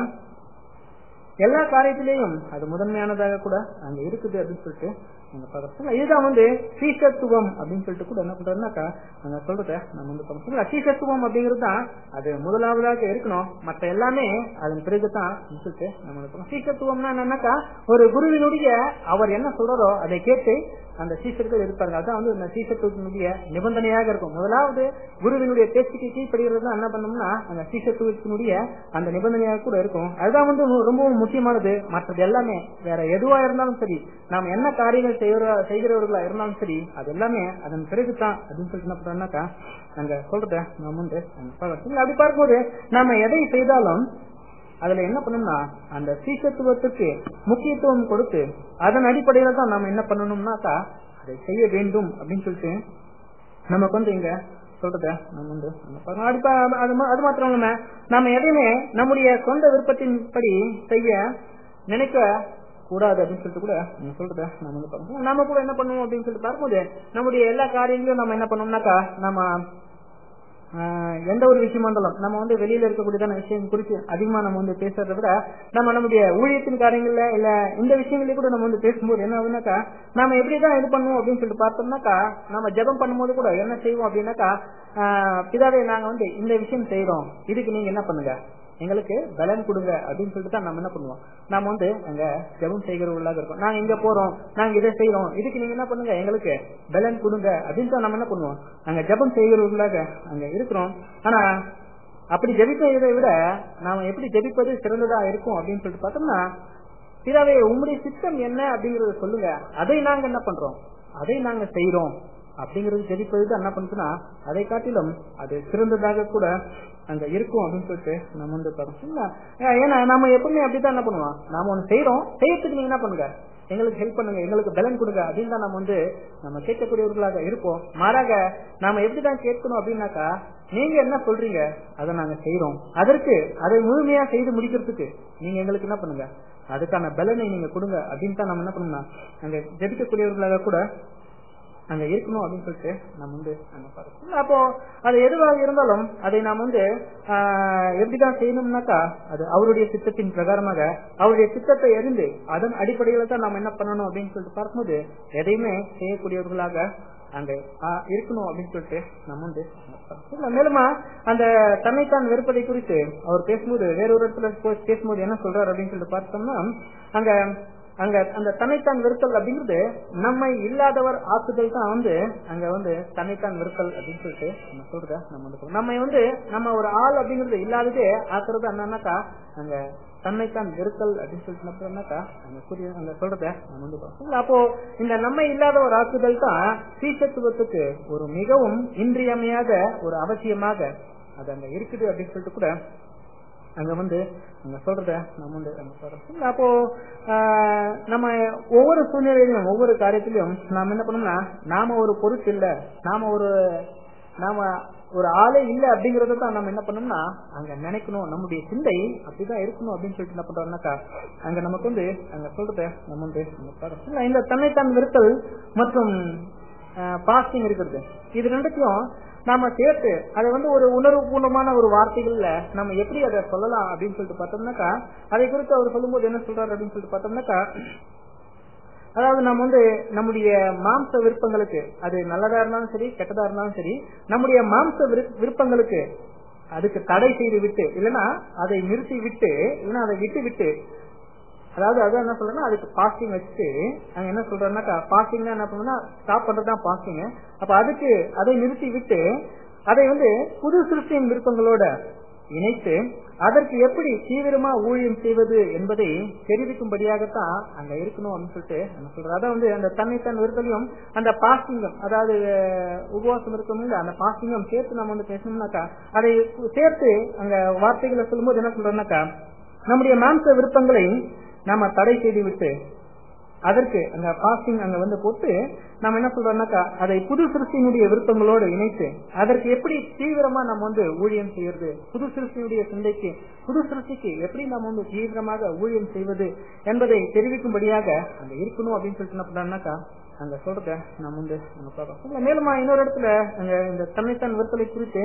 எல்லா காரியத்திலேயும் அது முதன்மையானதாக கூட அங்க இருக்குது அப்படின்னு சொல்லிட்டு அங்க பார்க்கணும் இதுதான் வந்து சீசத்துவம் அப்படின்னு சொல்லிட்டு கூட என்ன பண்றதுனாக்கா அங்க சொல்றத நம்ம வந்து பார்க்கணும் சீசத்துவம் அப்படிங்கிறது தான் அது முதலாவதாக இருக்கணும் மற்ற எல்லாமே அதன் பிறகுதான் சொல்லிட்டு நம்ம வந்து பார்க்கணும். சீசத்துவம்னா என்னன்னாக்கா ஒரு குருவினுடைய அவர் என்ன சொல்றாரோ அதை கேட்டு அந்த சீசர்கள் இருப்பாங்க அதான் வந்து இந்த சீசத்துவத்தினுடைய நிபந்தனையாக இருக்கும் முதலாவது குருவினுடைய பேச்சுக்கு கீழ்ப்படுகிறது தான் என்ன பண்ணோம்னா அந்த சீசத்துவத்தினுடைய அந்த நிபந்தனையாக கூட இருக்கும் அதுதான் வந்து மு- ரொம்பவும் முக்கியமானது மற்றது எல்லாமே வேற எதுவா இருந்தாலும் சரி நாம் என்ன காரியங்கள் செய்கிற செய்கிறவர்களா இருந்தாலும் சரி அது எல்லாமே அதன் பிறகுதான் அப்படின்னு சொல்லிட்டு என்ன பண்றோம்னாக்கா அங்க சொல்றத நம்ம வந்து அங்க பார்க்கணும். இல்ல, அப்படி பார்க்கும்போது நாம எதை செய்தாலும் அதுல என்ன பண்ணணும்னா அந்த சீசத்துவத்துக்கு முக்கியத்துவம் கொடுத்து அதன் அடிப்படையில தான் நாம என்ன பண்ணணும்னாக்கா அதை செய்ய வேண்டும் அப்படின்னு சொல்லிட்டு நமக்கு வந்து இங்க சொல்றத நம்ம வந்து நம்ம பார்க்கணும். அது பா- அது மா- அது மாத்திரம் இல்லாம நாம எதையுமே நம்முடைய சொந்த விருப்பத்தின்படி செய்ய நினைக்க கூடாது அப்படின்னு சொல்லிட்டு கூட நம்ம சொல்றத நம்ம வந்து பார்க்கணும் நாம கூட என்ன பண்ணுவோம் அப்படின்னு சொல்லிட்டு பார்க்கும்போது நம்முடைய எல்லா காரியங்களையும் நம்ம என்ன பண்ணோம்னாக்கா நம்ம ஆஹ் எந்த ஒரு விஷயமா இருந்தாலும் நம்ம வந்து வெளியில இருக்கக்கூடியதான விஷயம் குறித்து அதிகமா நம்ம வந்து பேசுறதை விட நம்ம நம்முடைய ஊழியத்தின் காரியங்கள்ல இல்ல இந்த விஷயங்களே கூட நம்ம வந்து பேசும்போது என்ன ஆகுனாக்கா நாம எப்படிதான் இது பண்ணுவோம் அப்படின்னு சொல்லிட்டு பார்த்தோம்னாக்கா நம்ம ஜெபம் பண்ணும்போது கூட என்ன செய்வோம் அப்படின்னாக்கா ஆஹ் பிதாவே நாங்க வந்து இந்த விஷயம் செய்யறோம் இதுக்கு நீங்க என்ன பண்ணுங்க எங்களுக்கு பலன் கொடுங்க அப்படின்னு சொல்லிட்டு தான் நம்ம என்ன பண்ணுவோம் நாம வந்து அங்க ஜெபம் செய்கிறவர்களாக இருக்கோம் நாங்க இங்க போறோம் நாங்க இதை செய்யறோம் இதுக்கு நீங்க என்ன பண்ணுங்க எங்களுக்கு பலன் கொடுங்க அப்படின்னு தான் நம்ம என்ன பண்ணுவோம் அங்க ஜெபம் செய்கிறவர்களாக அங்க இருக்கிறோம் ஆனா அப்படி ஜெபிப்பதை விட நாம எப்படி ஜெபிப்பது சிறந்ததா இருக்கும் அப்படின்னு சொல்லிட்டு பார்த்தோம்னா பிறவே உங்களுடைய சித்தம் என்ன அப்படிங்கறத சொல்லுங்க அதை நாங்க என்ன பண்றோம் அதை நாங்க செய்யறோம் அப்படிங்கறது ஜெபிப்பது தான் என்ன பண்ணுதுன்னா அதை காட்டிலும் அது சிறந்ததாக கூட அங்க இருக்கும் அப்படின்னு சொல்லிட்டு நம்ம வந்து பார்க்கணும் ஏன்னா நம்ம எப்பவுமே அப்படித்தான் என்ன பண்ணுவோம் நாம ஒண்ணு செய்யறோம் செய்யறதுக்கு நீங்க என்ன பண்ணுங்க எங்களுக்கு ஹெல்ப் பண்ணுங்க எங்களுக்கு பலன் கொடுங்க அப்படின்னு தான் நம்ம வந்து நம்ம கேட்கக்கூடியவர்களாக இருப்போம் மாறாக நாம எப்படிதான் கேட்கணும் அப்படின்னாக்கா நீங்க என்ன சொல்றீங்க அதை நாங்க செய்யறோம் அதற்கு அதை முழுமையா செய்து முடிக்கிறதுக்கு நீங்க எங்களுக்கு என்ன பண்ணுங்க அதுக்கான பலனை நீங்க கொடுங்க அப்படின்னு தான் நம்ம என்ன பண்ணணும் அங்க ஜெபிக்கக்கூடியவர்களாக கூட அங்க இருக்கணும் அப்படின்னு சொல்லிட்டு நம்ம வந்து அங்க பார்க்கணும் அப்போ அது எதுவாக இருந்தாலும் அதை நாம் வந்து ஆஹ், எப்படிதான் செய்யணும்னாக்கா அது அவருடைய சித்தத்தின் பிரகாரமாக அவருடைய சித்தத்தை அறிந்து அதன் அடிப்படையில தான் நம்ம என்ன பண்ணணும் அப்படின்னு சொல்லிட்டு பார்க்கும்போது எதையுமே செய்யக்கூடியவர்களாக அங்க ஆஹ், இருக்கணும் அப்படின்னு சொல்லிட்டு நம்ம வந்து அங்க பார்க்கணும். இல்ல, மேலுமா அந்த தன்னைத்தான் வெறுப்பதை குறித்து அவர் பேசும்போது வேற ஒரு இடத்துல போ- பேசும்போது என்ன சொல்றாரு அப்படின்னு சொல்லிட்டு பார்த்தோம்னா அங்க அங்க அந்த தன்னைத்தான் வெறுத்தல் அப்படிங்கிறது நம்மை இல்லாதவர் ஆக்குதல் தான் வந்து அங்க வந்து தன்னைத்தான் வெறுத்தல் அப்படின்னு சொல்லிட்டு நம்ம சொல்றத நம்ம வந்து சொல்றோம். நம்ம வந்து நம்ம ஒரு ஆள் அப்படிங்கிறது இல்லாததே ஆக்குறது என்னன்னாக்கா அங்க தன்னைத்தான் வெறுத்தல் அப்படின்னு சொல்லிட்டு என்ன பண்றோம்னாக்கா அங்க கூறிய அங்க சொல்றத நம்ம வந்து பார்ப்போம். அப்போ இந்த நம்மை இல்லாத ஒரு ஆக்குதல் தான் சீசத்துவத்துக்கு ஒரு மிகவும் இன்றியமையாத ஒரு அவசியமாக அது அங்க இருக்குது அப்படின்னு சொல்லிட்டு கூட அங்க வந்து அங்க சொல்றத நம்ம வந்து அங்க சொல்றோம் அப்போ ஆஹ், நம்ம ஒவ்வொரு சூழ்நிலையிலும் ஒவ்வொரு காரியத்திலும் நாம என்ன பண்ணோம்னா நாம ஒரு பொருட்டு இல்ல நாம ஒரு நாம ஒரு ஆளே இல்ல அப்படிங்கறத தான் நம்ம என்ன பண்ணோம்னா அங்க நினைக்கணும் நம்முடைய சிந்தை அப்படிதான் இருக்கணும் அப்படின்னு சொல்லிட்டு என்ன பண்றோம்னாக்கா அங்க நமக்கு வந்து அங்க சொல்றத நம்ம வந்து அங்க பாருங்க. இல்ல, இந்த தன்னைத்தான் வெறுத்தல் மற்றும் பாஸ்டிங் இருக்கிறது இது ரெண்டுத்தையும் நாம சேர்த்து அதை வந்து ஒரு உணர்வுபூர்வமான ஒரு வார்த்தைகள்ல நம்ம எப்படி அதை சொல்லலாம் அப்படின்னு சொல்லிட்டு பார்த்தோம்னாக்கா அதை குறித்து அவர் சொல்லும்போது என்ன சொல்றாரு அப்படின்னு சொல்லிட்டு பார்த்தோம்னாக்கா அதாவது நம்ம வந்து நம்முடைய மாம்ச விருப்பங்களுக்கு அது நல்லதா இருந்தாலும் சரி கெட்டதா இருந்தாலும் சரி நம்முடைய மாம்ச விரு- விருப்பங்களுக்கு அதுக்கு தடை செய்து விட்டு இல்லைன்னா அதை நிறுத்தி விட்டு இல்லைன்னா அதை விட்டு விட்டு அதாவது அதான் என்ன சொல்றேன்னா அதுக்கு பாஸ்டிங் வச்சுட்டு அங்க என்ன சொல்றோம்னாக்கா பாஸ்டிங் என்ன பண்ணணும்னா ஸ்டாப் பண்றதுதான் பாஸ்டிங் அப்ப அதுக்கு அதை நிறுத்தி விட்டு அதை வந்து புது சிருஷ்டியின் விருப்பங்களோட இணைத்து அதற்கு எப்படி தீவிரமா ஊழியம் செய்வது என்பதை தெரிவிக்கும்படியாகத்தான் அங்க இருக்கணும் அப்படின்னு சொல்லிட்டு நம்ம சொல்றோம் அதான் வந்து அந்த தன்னைத்தான் விருத்தலையும் அந்த பாஸ்டிங்கும் அதாவது அஹ், உபவாசம் இருக்கும் இல்ல அந்த பாஸ்டிங்கும் சேர்த்து நம்ம வந்து பேசணும்னாக்கா அதை சேர்த்து அங்க வார்த்தைகளை சொல்லும்போது என்ன சொல்றோம்னாக்கா நம்முடைய மாம்ச விருப்பங்களை நாம தடை செய்து விட்டு அதற்கு அங்க பாஸ்டிங் அங்க வந்து போட்டு நம்ம என்ன சொல்றோம்னாக்கா அதை புது சிருஷ்டியினுடைய விருப்பங்களோடு இணைத்து அதற்கு எப்படி தீவிரமா நம்ம வந்து ஊழியம் செய்யறது புது சிருஷ்டியுடைய சிந்தைக்கு புது சிருஷ்டிக்கு எப்படி நம்ம வந்து தீவிரமாக ஊழியம் செய்வது என்பதை தெரிவிக்கும்படியாக அங்க இருக்கணும் அப்படின்னு சொல்லிட்டு என்ன பண்றாங்கனாக்கா அங்க சொல்றத நம்ம வந்து அங்க பார்க்கலாம் இல்ல, மேலுமா இன்னொரு இடத்துல அங்க இந்த தன்னைத்தான் விருத்தலை குறித்து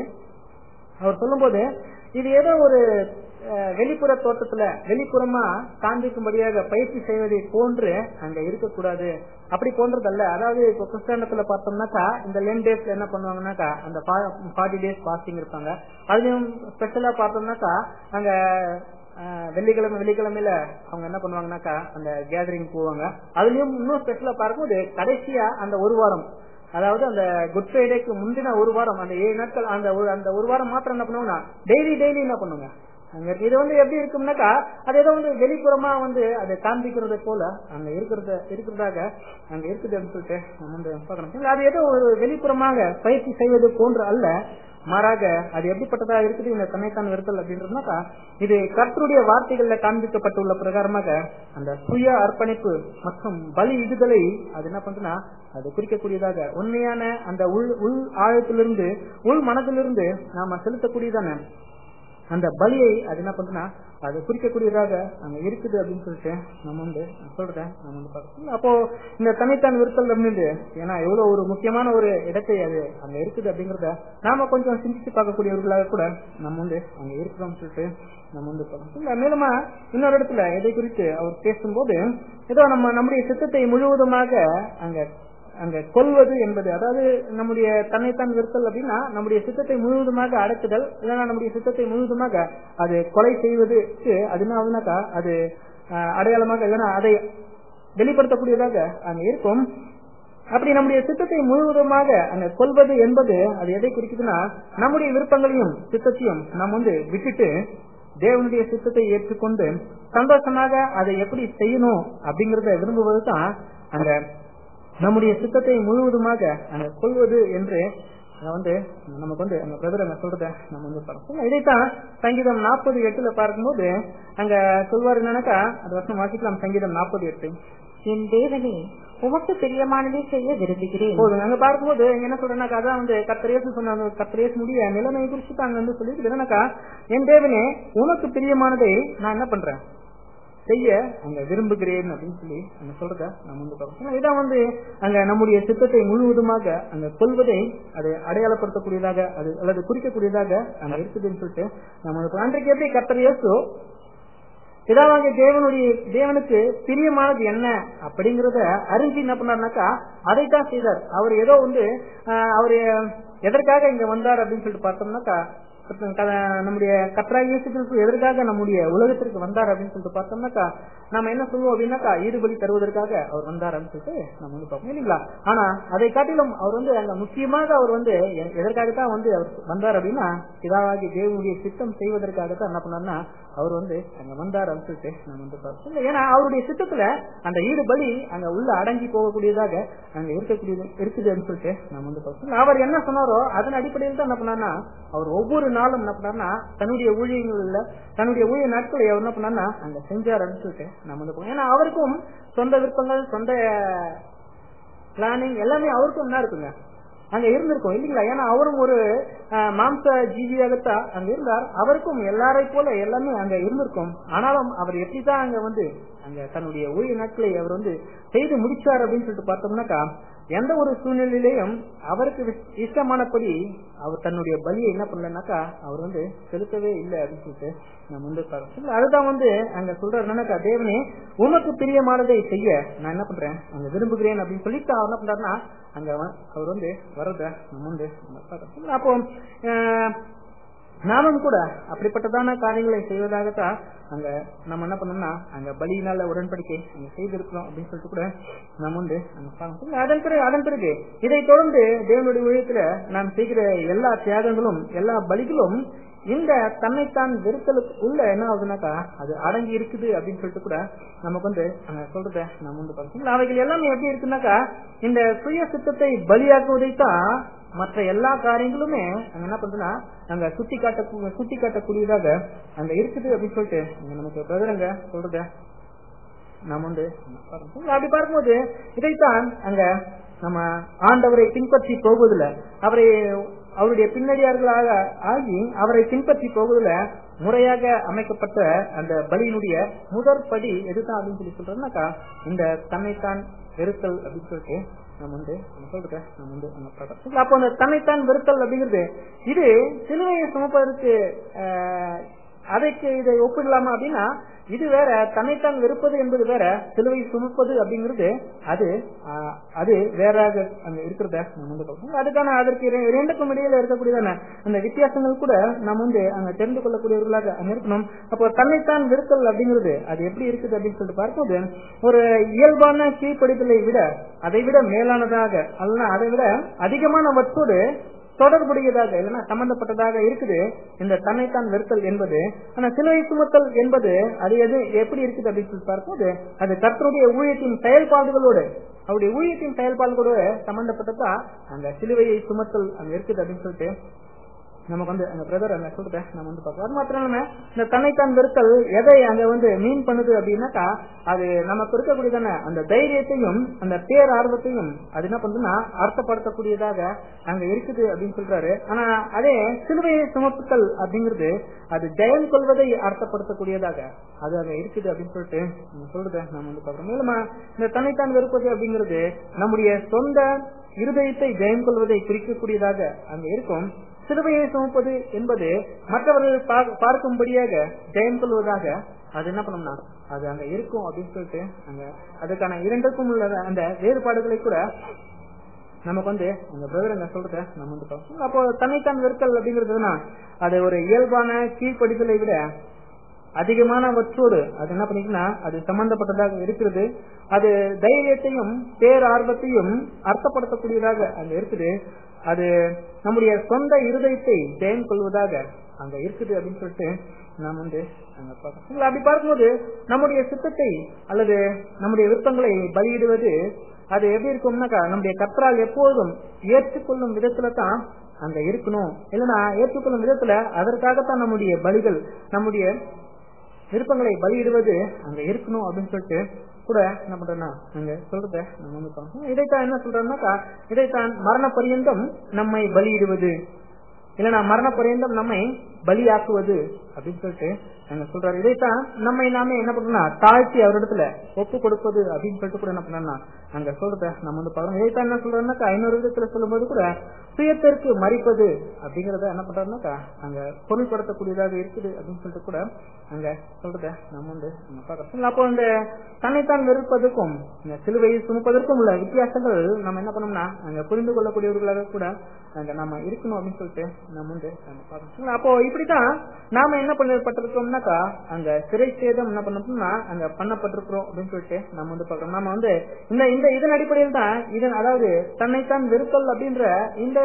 அவர் சொல்லும்போது இது ஏதோ ஒரு அஹ், வெளிப்புற தோட்டத்துல வெளிப்புறமா காண்பிக்கும்படியாக பயிற்சி செய்வதை போன்று அங்க இருக்கக்கூடாது அப்படி போன்றதல்ல அதாவது இப்போ கிறிஸ்தானத்துல பார்த்தோம்னாக்கா இந்த லென் டேஸ்ல என்ன பண்ணுவாங்கன்னாக்கா அந்த ஃபார்ட்டி டேஸ் பாஸ்டிங் இருப்பாங்க அதுலயும் ஸ்பெஷலா பார்த்தோம்னாக்கா அங்க அஹ், வெள்ளிக்கிழமை வெள்ளிக்கிழமையில அவங்க என்ன பண்ணுவாங்கன்னாக்கா அந்த கேதரிங் போவாங்க அதுலயும் இன்னும் ஸ்பெஷலா பார்க்கும்போது கடைசியா அந்த ஒரு வாரம் அதாவது அந்த குட் ஃப்ரைடேக்கு முந்தின ஒரு வாரம் அந்த ஏழு நாட்கள் அந்த ஒரு அந்த ஒரு வாரம் மாத்திரம் என்ன பண்ணுவாங்கன்னா டெய்லி டெய்லி என்ன பண்ணுவாங்க அங்க இது வந்து எப்படி இருக்கும்னாக்கா அது ஏதோ வந்து வெளிப்புறமா வந்து அதை காண்பிக்கிறது போல அங்க இருக்கிறத இருக்கிறதாக அங்க இருக்குது அப்படின்னு சொல்லிட்டு நம்ம வந்து பார்க்கணும் அது ஏதோ ஒரு வெளிப்புறமாக பயிற்சி செய்வது போன்று அல்ல மாறாக அது எப்படிப்பட்டதா இருக்குது இந்த தன்னைத்தான் வெறுத்தல் அப்படின்றதுனாக்கா இது கர்த்தருடைய வார்த்தைகள்ல காண்பிக்கப்பட்டுள்ள பிரகாரமாக அந்த சுய அர்ப்பணிப்பு மற்றும் பலி இடுதலை அது என்ன பண்றதுன்னா அது குறிக்கக்கூடியதாக உண்மையான அந்த உள் உள் ஆழத்திலிருந்து உள் மனதிலிருந்து நாம செலுத்தக்கூடியதான அந்த பலியை அது என்ன பண்றதுன்னா அது குறிக்கக்கூடியதாக அங்க இருக்குது அப்படின்னு சொல்லிட்டு நம்ம வந்து சொல்றேன் நம்ம வந்து பார்க்கணும் அப்போ இந்த தனித்தான் விருத்தல் அப்படின்னு ஏன்னா எவ்வளவு ஒரு முக்கியமான ஒரு இடத்தை அது அங்க இருக்குது அப்படிங்கறத நாம கொஞ்சம் சிந்திச்சு பார்க்கக்கூடியவர்களாக கூட நம்ம வந்து அங்க இருக்கிறோம்னு சொல்லிட்டு நம்ம வந்து பார்க்கணும் இல்ல, மேலுமா இன்னொரு இடத்துல இதை குறித்து அவர் பேசும்போது ஏதோ நம்ம நம்முடைய சித்தத்தை முழுவதுமாக அங்க அங்க கொல்வது என்பது அதாவது நம்முடைய தன்னைத்தான் விருத்தல் அப்படின்னா நம்முடைய சித்தத்தை முழுவதுமாக அடக்குதல் இல்லைன்னா நம்முடைய சித்தத்தை முழுவதுமாக அது கொலை செய்வதுக்கு அது என்ன ஆகுதுனாக்கா அது அஹ், அடையாளமாக இல்லைன்னா அதை வெளிப்படுத்தக்கூடியதாக அங்க இருக்கும் அப்படி நம்முடைய சித்தத்தை முழுவதுமாக அங்க கொல்வது என்பது அது எதை குறிக்குதுன்னா நம்முடைய விருப்பங்களையும் சித்தத்தையும் நாம் வந்து விட்டுட்டு தேவனுடைய சித்தத்தை ஏற்றுக்கொண்டு சந்தோஷமாக அதை எப்படி செய்யணும் அப்படிங்கறத விரும்புவது தான் அங்க நம்முடைய சித்தத்தை முழுவதுமாக அங்க கொள்வது என்று அங்க வந்து நமக்கு வந்து அந்த பிரதர் அங்க சொல்றத நம்ம வந்து பார்க்கணும் இதைத்தான் சங்கீதம் நாற்பது எட்டுல பார்க்கும்போது அங்க சொல்வாரு என்னன்னாக்கா அது வருஷம் வாசிக்கலாம் சங்கீதம் நாற்பது எட்டு என் தேவனே உமக்கு பிரியமானதை செய்ய விரும்புகிறேன் போதும் அங்க பார்க்கும்போது இங்க என்ன சொல்றேன்னாக்கா அதான் வந்து கத்திரேசு சொன்ன அந்த கத்திரேசு முடிய நிலைமை குறிச்சு தான் அங்க வந்து சொல்லிட்டு என்னன்னாக்கா என் தேவனே உனக்கு பிரியமானதை நான் என்ன பண்றேன் செய்ய அங்க விரும்புகிறேன் அப்படின்னு சொல்லி அங்க சொல்றத நம்ம வந்து பார்க்கணும் இதான் வந்து அங்க நம்முடைய சித்தத்தை முழுவதுமாக அங்க கொள்வதை அதை அடையாளப்படுத்தக்கூடியதாக அது அல்லது குறிக்கக்கூடியதாக அங்க இருக்குதுன்னு சொல்லிட்டு நம்ம வந்து அன்றைக்கு எப்படி கத்தர் இயேசு பிதாவாகிய தேவனுடைய தேவனுக்கு பிரியமானது என்ன அப்படிங்கறத அறிஞ்சு என்ன பண்ணாருனாக்கா அதைத்தான் செய்தார் அவர் ஏதோ வந்து ஆஹ், அவரு எதற்காக இங்க வந்தார் அப்படின்னு சொல்லிட்டு பார்த்தோம்னாக்கா க- நம்முடைய கத்ராய் இயேசு கிறிஸ்து எதற்காக நம்முடைய உலகத்திற்கு வந்தார் அப்படின்னு சொல்லிட்டு பார்த்தோம்னாக்கா நம்ம என்ன சொல்லுவோம் அப்படின்னாக்கா ஈடுபலி தருவதற்காக அவர் வந்தார் அப்படின்னு சொல்லிட்டு நம்ம வந்து பார்ப்போம் இல்லைங்களா ஆனா அதை காட்டிலும் அவர் வந்து அங்க முக்கியமாக அவர் வந்து எ- எதற்காகத்தான் வந்து அவர் வந்தார் அப்படின்னா பிதாவாகி தேவனுடைய சித்தம் செய்வதற்காகத்தான் என்ன பண்ணார்னா அவர் வந்து அங்க வந்தார் அப்படின்னு சொல்லிட்டு நம்ம வந்து பார்ப்போம் இல்ல, ஏன்னா அவருடைய சித்தத்துல அந்த ஈடுபலி அங்க உள்ள அடங்கி போகக்கூடியதாக அங்க இருக்கக்கூடியது இருக்குது அப்படின்னு சொல்லிட்டு நம்ம வந்து பார்ப்போம் இல்ல, அவர் என்ன சொன்னாரோ அதன் அடிப்படையில் தான் என்ன பண்ணார்னா அவர் ஒவ்வொரு நாளும் என்ன பண்ணார்னா தன்னுடைய ஊழியங்கள்ல தன்னுடைய ஊழிய நாட்களை அவர் என்ன பண்ணார்னா அங்க செஞ்சார் அப்படின்னு சொல்லிட்டு நம்ம வந்து பார்ப்போம். ஏன்னா அவருக்கும் சொந்த விருப்பங்கள் சொந்த பிளானிங் எல்லாமே அவருக்கும் என்ன இருக்குங்க அங்க இருந்திருக்கும் இல்லைங்களா ஏன்னா அவரும் ஒரு அஹ், மாம்ச ஜீவியாகத்தான் அங்க இருந்தார் அவருக்கும் எல்லாரை போல எல்லாமே அங்க இருந்திருக்கும் ஆனாலும் அவர் எப்படிதான் அங்க வந்து அங்க தன்னுடைய ஊழிய நாட்களை அவர் வந்து செய்து முடிச்சார் அப்படின்னு சொல்லிட்டு பார்த்தோம்னாக்கா எந்த ஒரு சூழ்நிலையிலையும் அவருக்கு வி- இஷ்டமானபடி அவர் தன்னுடைய பலியை என்ன பண்ணலனாக்கா அவர் வந்து செலுத்தவே இல்லை அப்படின்னு சொல்லிட்டு நம்ம வந்து பார்க்கிறோம். இல்ல, அதுதான் வந்து அங்க சொல்றாரு என்னன்னாக்கா தேவனே உமக்கு பிரியமானதை செய்ய நான் என்ன பண்றேன் அங்க விரும்புகிறேன் அப்படின்னு சொல்லிட்டு அவர் என்ன பண்றாருன்னா அங்க வ- அவர் வந்து வரத நம்ம வந்து நம்ம பார்க்கிறோம். இல்ல, அப்போ அஹ், நாமும் கூட அப்படிப்பட்டதான காரியங்களை செய்வதாகத்தான் அங்க நம்ம என்ன பண்ணோம்னா அங்க பலியினால உடன்படிக்கை அங்க செய்திருக்கிறோம் அப்படின்னு சொல்லிட்டு கூட நம்ம வந்து அங்க பார்க்கணும். இல்ல, அதன் பிறகு அதன் பிறகு இதை தொடர்ந்து தேவனுடைய ஊழியத்துல நாம் செய்கிற எல்லா தியாகங்களும் எல்லா பலிகளும் இந்த தன்னைத்தான் வெறுத்தலுக்கு உள்ள என்ன ஆகுதுனாக்கா அது அடங்கி இருக்குது அப்படின்னு சொல்லிட்டு கூட நமக்கு வந்து அங்க சொல்றத நம்ம வந்து பார்க்கணும் அவைகள் எல்லாமே எப்படி இருக்குனாக்கா இந்த சுய சித்தத்தை பலியாக்குவதைத்தான் மற்ற எல்லா காரியங்களுமே அங்க என்ன பண்றதுன்னா அங்க சுட்டி காட்ட சுட்டி காட்டக்கூடியதாக அங்க இருக்குது அப்படின்னு சொல்லிட்டு அங்க நமக்கு பிரதரங்க சொல்றத நாம் வந்து பார்க்கணும். அப்படி பார்க்கும்போது இதைத்தான் அங்க நம்ம ஆண்டவரை பின்பற்றி போவதில்ல அவரை அவருடைய பின்னடியார்களாக ஆகி அவரை பின்பற்றி போவதில் முறையாக அமைக்கப்பட்ட அந்த பலியினுடைய முதற் படி எதுதான் அப்படின்னு சொல்லி சொல்றோம்னாக்கா இந்த தன்னைத்தான் வெறுத்தல் அப்படின்னு சொல்லிட்டு நம்ம வந்து நம்ம சொல்றத நம்ம வந்து நம்ம பார்க்கறோம். அப்போ அந்த தன்னைத்தான் வெறுத்தல் அப்படிங்கிறது இது சிலுவையை சுமப்பதற்கு ஆஹ், அதைக்கு இதை ஒப்பிடலாமா அப்படின்னா இது வேற தன்னைத்தான் வெறுப்பது என்பது வேற சிலுவை சுமப்பது அப்படிங்கிறது அது ஆஹ், அது வேறாக அங்க இருக்கிறத நம்ம வந்து பார்க்கணும் அதுக்கான அதற்கு இர- இரண்டுக்கும் இடையில இருக்கக்கூடியதான அந்த வித்தியாசங்கள் கூட நம்ம வந்து அங்க தெரிந்து கொள்ளக்கூடியவர்களாக அங்க இருக்கணும் அப்போ தன்னைத்தான் வெறுத்தல் அப்படிங்கிறது அது எப்படி இருக்குது அப்படின்னு சொல்லிட்டு பார்க்கும்போது ஒரு இயல்பான கீழ்ப்படிதலை விட அதை விட மேலானதாக அல்லனா அதை விட அதிகமானவற்றோடு தொடர்புடையதாக இல்லைன்னா சம்பந்தப்பட்டதாக இருக்குது இந்த தன்னைத்தான் வெறுத்தல் என்பது ஆனா சிலுவை சுமத்தல் என்பது அது எது எப்படி இருக்குது அப்படின்னு சொல்லி பார்க்கும்போது அது கர்த்தருடைய ஊழியத்தின் செயல்பாடுகளோடு அவருடைய ஊழியத்தின் செயல்பாடுகளோடு சம்பந்தப்பட்டதா அந்த சிலுவையை சுமத்தல் அங்க இருக்குது அப்படின்னு சொல்லிட்டு நமக்கு வந்து அந்த பிரதர் அங்க சொல்றத நம்ம வந்து பார்க்கலாம் அது மாத்திரம் இல்லாம இந்த தன்னைத்தான் வெறுத்தல் எதை அங்க வந்து மீன் பண்ணுது அப்படின்னாக்கா அது நமக்கு இருக்கக்கூடியதான அந்த தைரியத்தையும் அந்த பேர் ஆர்வத்தையும் அது என்ன பண்ணுதுன்னா அர்த்தப்படுத்தக்கூடியதாக அங்க இருக்குது அப்படின்னு சொல்றாரு ஆனா அதே சிலுவையை சுமப்புத்தல் அப்படிங்கிறது அது ஜெயம் கொள்வதை அர்த்தப்படுத்தக்கூடியதாக அது அங்க இருக்குது அப்படின்னு சொல்லிட்டு நம்ம சொல்றத நம்ம வந்து பார்க்கிறோம் மேலும் இந்த தன்னைத்தான் வெறுப்பது அப்படிங்கிறது நம்முடைய சொந்த இருதயத்தை ஜெயம் கொள்வதை குறிக்கக்கூடியதாக அங்க இருக்கும் சிலுவையை சுமப்பது என்பது மற்றவர்கள் பா- பார்க்கும்படியாக ஜெயம் கொள்வதாக அது என்ன பண்ணோம்னா அது அங்க இருக்கும் அப்படின்னு சொல்லிட்டு அங்க அதுக்கான இரண்டுக்கும் உள்ள அந்த வேறுபாடுகளை கூட நமக்கு வந்து அந்த பிரதர் அங்க சொல்றத நம்ம வந்து பார்ப்போம். அப்போ தன்னைத்தான் வெறுத்தல் அப்படிங்கிறதுனா அது ஒரு இயல்பான கீழ்ப்படிதலை விட அதிகமானவற்றோடு அது என்ன பண்ணிக்குன்னா அது சம்பந்தப்பட்டதாக இருக்கிறது அது தைரியத்தையும் பேரார்வத்தையும் அர்த்தப்படுத்தக்கூடியதாக அங்க இருக்குது அது நம்முடைய சொந்த இருதயத்தை ஜெயம் கொள்வதாக அங்க இருக்குது அப்படின்னு சொல்லிட்டு நாம் வந்து அங்க பார்க்கணும் அப்படி பார்க்கும்போது நம்முடைய சித்தத்தை அல்லது நம்முடைய விருப்பங்களை பலியிடுவது அது எப்படி இருக்கும்னாக்கா நம்முடைய கத்தரால் எப்போதும் ஏற்றுக்கொள்ளும் விதத்துல தான் அங்க இருக்கணும் இல்லைன்னா ஏற்றுக்கொள்ளும் விதத்துல அதற்காகத்தான் நம்முடைய பலிகள் நம்முடைய விருப்பங்களை பலியிடுவது அங்க இருக்கணும் அப்படின்னு சொல்லிட்டு கூட என்ன பண்றேன்னா அங்க சொல்றத நம்ம வந்து பார்க்கணும். இதைத்தான் என்ன சொல்றோம்னாக்கா இதைத்தான் மரண பரியந்தம் நம்மை பலியிடுவது இல்லைன்னா மரண பரியந்தம் நம்மை பலியாக்குவது அப்படின்னு சொல்லிட்டு அங்க சொல்றாரு இதைத்தான் நம்மை நாமே என்ன பண்றோம்னா தாழ்த்தி அவரிடத்துல ஒப்பு கொடுப்பது அப்படின்னு சொல்லிட்டு கூட என்ன பண்ணா அங்க சொல்றத நம்ம வந்து பாக்கணும் இதைத்தான் என்ன சொல்றோம்னாக்கா ஐநூறு விதத்துல சொல்லும்போது கூட சுயத்திற்கு மறிப்பது அப்படிங்கறத என்ன பண்றாருனாக்கா அங்க பொருள்படுத்தக்கூடியதாக இருக்குது அப்படின்னு சொல்லிட்டு கூட அங்க சொல்றத நம்ம வந்து நம்ம பார்க்கறோம் அப்போ இந்த தன்னைத்தான் வெறுப்பதற்கும் இந்த சிலுவையை சுமப்பதற்கும் உள்ள வித்தியாசங்கள் நம்ம என்ன பண்ணோம்னா அங்க புரிந்து கொள்ளக்கூடியவர்களாக கூட அங்க நம்ம இருக்கணும் அப்படின்னு சொல்லிட்டு நம்ம வந்து அங்க பார்க்கணும் அப்போ இப்படித்தான் நாம என்ன பண்ணப்பட்டிருக்கோம்னாக்கா அங்க சிறை சேதம் என்ன பண்ணோம்னா அங்க பண்ணப்பட்டிருக்கிறோம் அப்படின்னு சொல்லிட்டு நம்ம வந்து பார்க்கறோம் நம்ம வந்து இந்த இந்த இதன் அடிப்படையில் தான் இதன் அதாவது தன்னைத்தான் வெறுத்தல் அப்படின்ற இந்த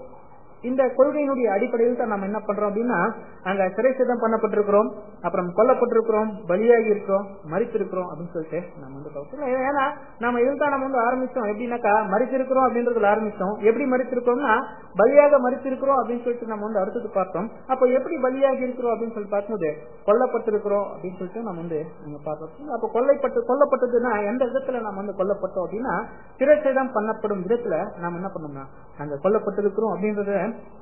இந்த கொள்கையினுடைய அடிப்படையில் தான் நம்ம என்ன பண்றோம் அப்படின்னா அங்க சிறை சேதம் பண்ணப்பட்டிருக்கிறோம் அப்புறம் கொல்லப்பட்டிருக்கிறோம் பலியாகி இருக்கிறோம் மறித்திருக்கிறோம் அப்படின்னு சொல்லிட்டு நம்ம வந்து பார்க்கணும் ஏன்னா நம்ம இதில் தான் நம்ம வந்து ஆரம்பிச்சோம் எப்படின்னாக்கா மறித்திருக்கிறோம் அப்படின்றதுல ஆரம்பிச்சோம் எப்படி மறித்திருக்கிறோம்னா பலியாக மறித்திருக்கிறோம் அப்படின்னு சொல்லிட்டு நம்ம வந்து அடுத்தது பார்த்தோம் அப்போ எப்படி பலியாகி இருக்கிறோம் அப்படின்னு சொல்லி பார்க்கும்போது கொல்லப்பட்டிருக்கிறோம் அப்படின்னு சொல்லிட்டு நம்ம வந்து அங்க பார்த்தோம் அப்போ கொல்லைப்பட்டு கொல்லப்பட்டதுன்னா எந்த விதத்துல நம்ம வந்து கொல்லப்பட்டோம் அப்படின்னா சிறை சேதம் பண்ணப்படும் விதத்துல நாம என்ன பண்ணோம்னா அங்க கொல்லப்பட்டிருக்கிறோம் அப்படின்றத